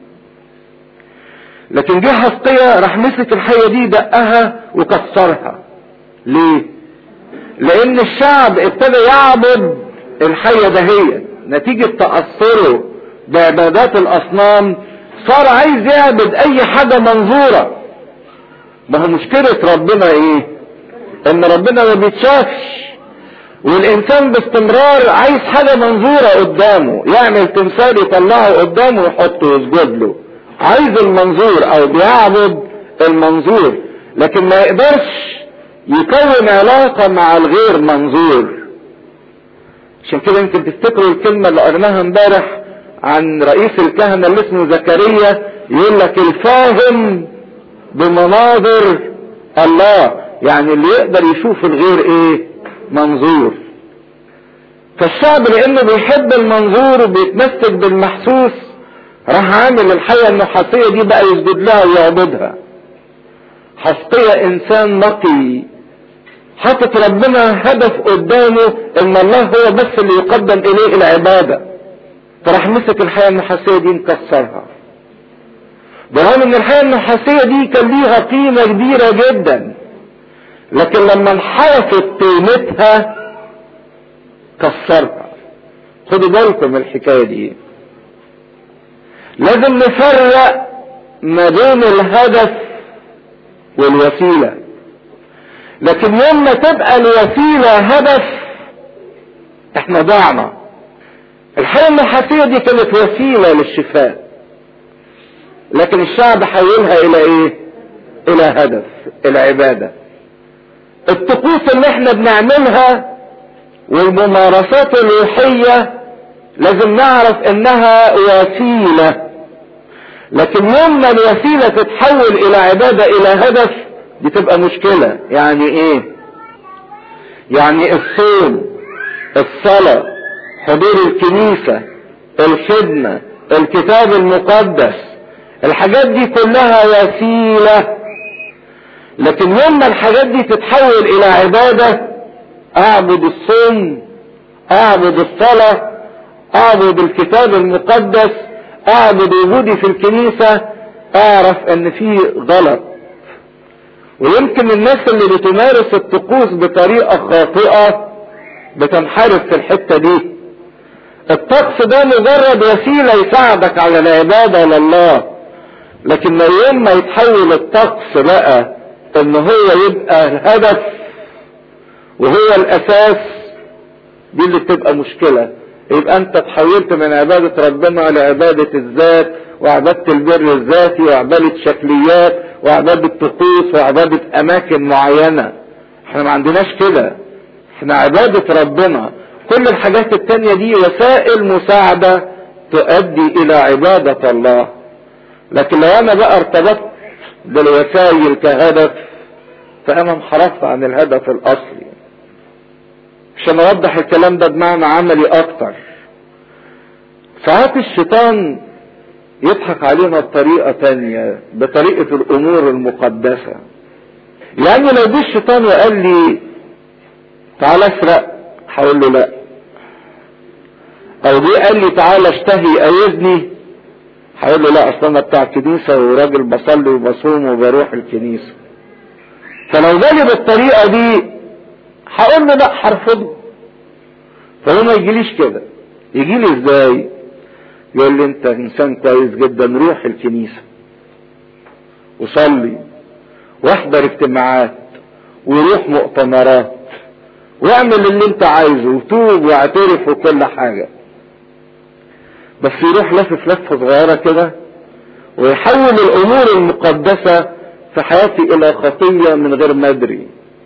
لكن جه حسقية راح مسك الحية دي دقها وكسرها ليه لان الشعب ابتدى يعبد الحية دهية نتيجة تأثره بعبادات الاصنام صار عايز يعبد اي حاجة منظورة ما هو مشكلة ربنا ايه ان ربنا ما بيتشافش والانسان باستمرار عايز حاجة منظورة قدامه يعمل تمثال يطلعه قدامه ويحطه يسجد له عايز المنظور او بيعبد المنظور لكن ما يقدرش يكون علاقة مع الغير منظور عشان كده يمكن تفتكروا الكلمة اللي قرناها امبارح عن رئيس الكهنة اللي اسمه زكريا يقول لك الفاهم بمناظر الله يعني اللي يقدر يشوف الغير ايه منظور فالشعب لانه بيحب المنظور وبيتمسك بالمحسوس راح عامل الحية النحاسية دي بقى يسجد لها ويعبدها حسقية انسان نقي حاطط ربنا هدف قدامه ان الله هو بس اللي يقدم اليه العبادة فراح مسك الحياة النحاسية دي مكسرها برغم ان الحياة النحاسية دي كان ليها قيمة كبيرة جدا لكن لما انحرفت قيمتها كسرها خدوا بالكم الحكاية دي لازم نفرق ما بين الهدف والوسيلة لكن يوم ما تبقى الوسيلة هدف احنا ضعنا الحياة النحاسية دي كانت وسيلة للشفاء لكن الشعب حولها الى ايه الى هدف العبادة الطقوس اللي احنا بنعملها والممارسات الروحية لازم نعرف انها وسيلة لكن يوم ما الوسيلة تتحول الى عبادة الى هدف دي تبقى مشكلة يعني ايه يعني الصوم الصلاة حضور الكنيسة الخدمة الكتاب المقدس الحاجات دي كلها وسيلة لكن يوم ما الحاجات دي تتحول الى عبادة اعبد الصوم اعبد الصلاة اعبد الكتاب المقدس اعبد وجودي في الكنيسة اعرف ان في غلط ويمكن الناس اللي بتمارس الطقوس بطريقة خاطئة بتنحرف في الحتة دي الطقس ده مجرد وسيلة يساعدك على العبادة لله لكن يوم ما يتحول الطقس بقى ان هو يبقى الهدف وهو الاساس دي اللي بتبقى مشكلة يبقى انت تحولت من عبادة ربنا لعبادة الذات وعبادة البر الذاتي وعبادة شكليات وعبادة طقوس وعبادة اماكن معينة احنا ما عندناش كده احنا عبادة ربنا كل الحاجات التانية دي وسائل مساعدة تؤدي الى عبادة الله لكن لو انا بقى ارتبطت بالوسائل كهدف فانا انحرفت عن الهدف الاصلي عشان اوضح الكلام ده بمعنى عملي اكتر ساعات الشيطان يضحك علينا بطريقة تانية بطريقة الامور المقدسة يعني لو جه الشيطان وقال لي تعالى اسرق هقول له لا او جه قال لي تعالى اشتهي او يزني هقول له لا اصل انا بتاع كنيسة وراجل بصلي وبصوم وبروح الكنيسة فلو جالي بالطريقة دي هقول له لا هرفضه فهو ما يجيليش كده يجي لي ازاي يقول لي انت انسان كويس جدا روح الكنيسة وصلي واحضر اجتماعات وروح مؤتمرات واعمل اللي انت عايزه وتوب واعترف وكل حاجة بس يروح لفف لفة صغيرة كده ويحول الامور المقدسة في حياتي الى خطية من غير ما ادري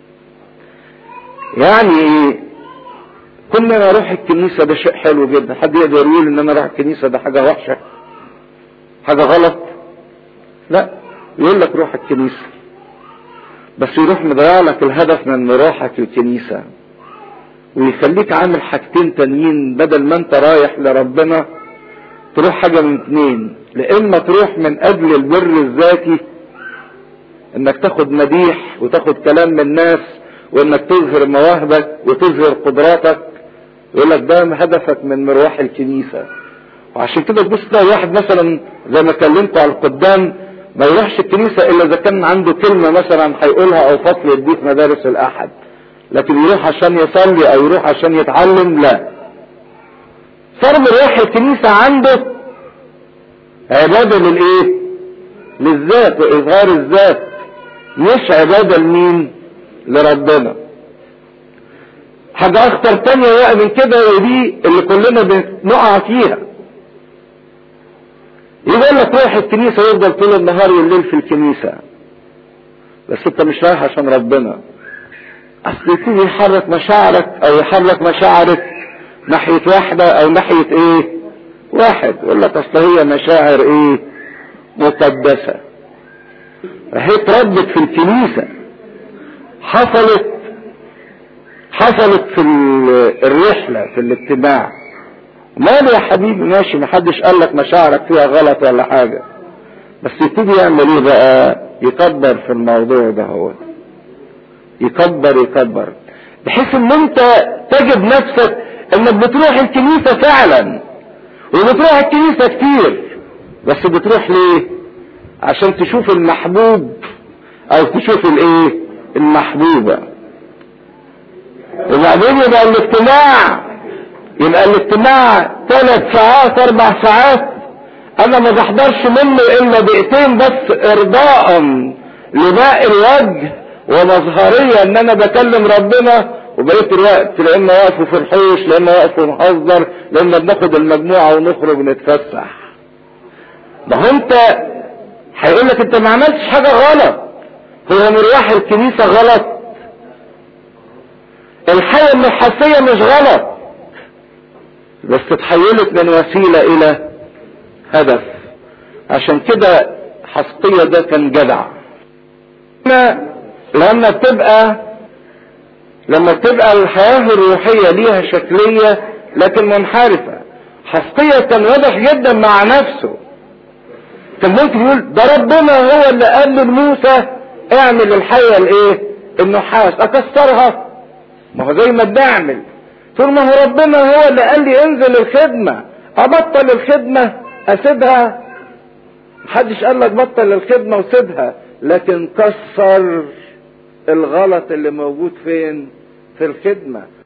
يعني كل ما اروح الكنيسة ده شيء حلو جدا حد يقدر يقول ان انا اروح الكنيسة ده حاجة وحشة حاجة غلط لا يقول لك روح الكنيسة بس يروح مضيع لك الهدف من مروحك الكنيسة ويخليك عامل حاجتين تانيين بدل ما انت رايح لربنا تروح حاجة من اتنين لإما تروح من أجل البر الذاتي إنك تاخد مديح وتاخد كلام من الناس وإنك تظهر مواهبك وتظهر قدراتك يقول لك ده هدفك من مروح الكنيسة وعشان كده تبص تلاقي واحد مثلا زي ما كلمت على القدام ما يروحش الكنيسة الا اذا كان عنده كلمة مثلا هيقولها او فصل يديه في مدارس الاحد لكن يروح عشان يصلي او يروح عشان يتعلم لا صار مروح الكنيسة عنده عبادة للايه للذات واظهار الذات مش عبادة لمين لربنا حاجة اخطر تانية بقى من كده ودي اللي كلنا بنقع فيها يقول لك روح الكنيسة يفضل طول النهار والليل في الكنيسة بس انت مش رايح عشان ربنا اصل يبتدي يحرك مشاعرك او يحرك مشاعرك ناحية واحدة او ناحية ايه واحد يقول لك اصل هي مشاعر ايه مقدسة هي اتربت في الكنيسة حصلت حصلت في الرحلة في الاجتماع ماله يا حبيبي ماشي محدش قال لك مشاعرك فيها غلط ولا حاجة بس يبتدي يعمل ايه بقى يكبر في الموضوع ده هو يكبر يكبر بحيث ان انت تجد نفسك انك بتروح الكنيسة فعلا وبتروح الكنيسة كتير بس بتروح ليه عشان تشوف المحبوب او تشوف الايه المحبوبة وبعدين يبقى الاجتماع يبقى الاجتماع ثلاث ساعات اربع ساعات انا ما بحضرش منه الا دقيقتين بس ارضاء لماء الوجه ومظهرية ان انا بكلم ربنا وبقيت الوقت لان واقفوا في الحوش لان واقفوا نهزر لان بناخد المجموعة ونخرج نتفسح ما هو انت هيقول لك انت ما عملتش حاجة غلط هو مروح الكنيسة غلط الحياة النحاسية مش غلط بس اتحولت من وسيلة الى هدف عشان كده حسقية ده كان جدع لما بتبقى لما بتبقى الحياة الروحية ليها شكلية لكن منحرفة حسقية كان واضح جدا مع نفسه كان ممكن يقول ده ربنا هو اللي قال لموسى اعمل الحية الايه النحاس اكسرها ما هو زي ما بنعمل طول ما هو ربنا هو اللي قال لي انزل الخدمة ابطل الخدمة اسيبها محدش قال لك بطل الخدمة وسيبها لكن كسر الغلط اللي موجود فين في الخدمة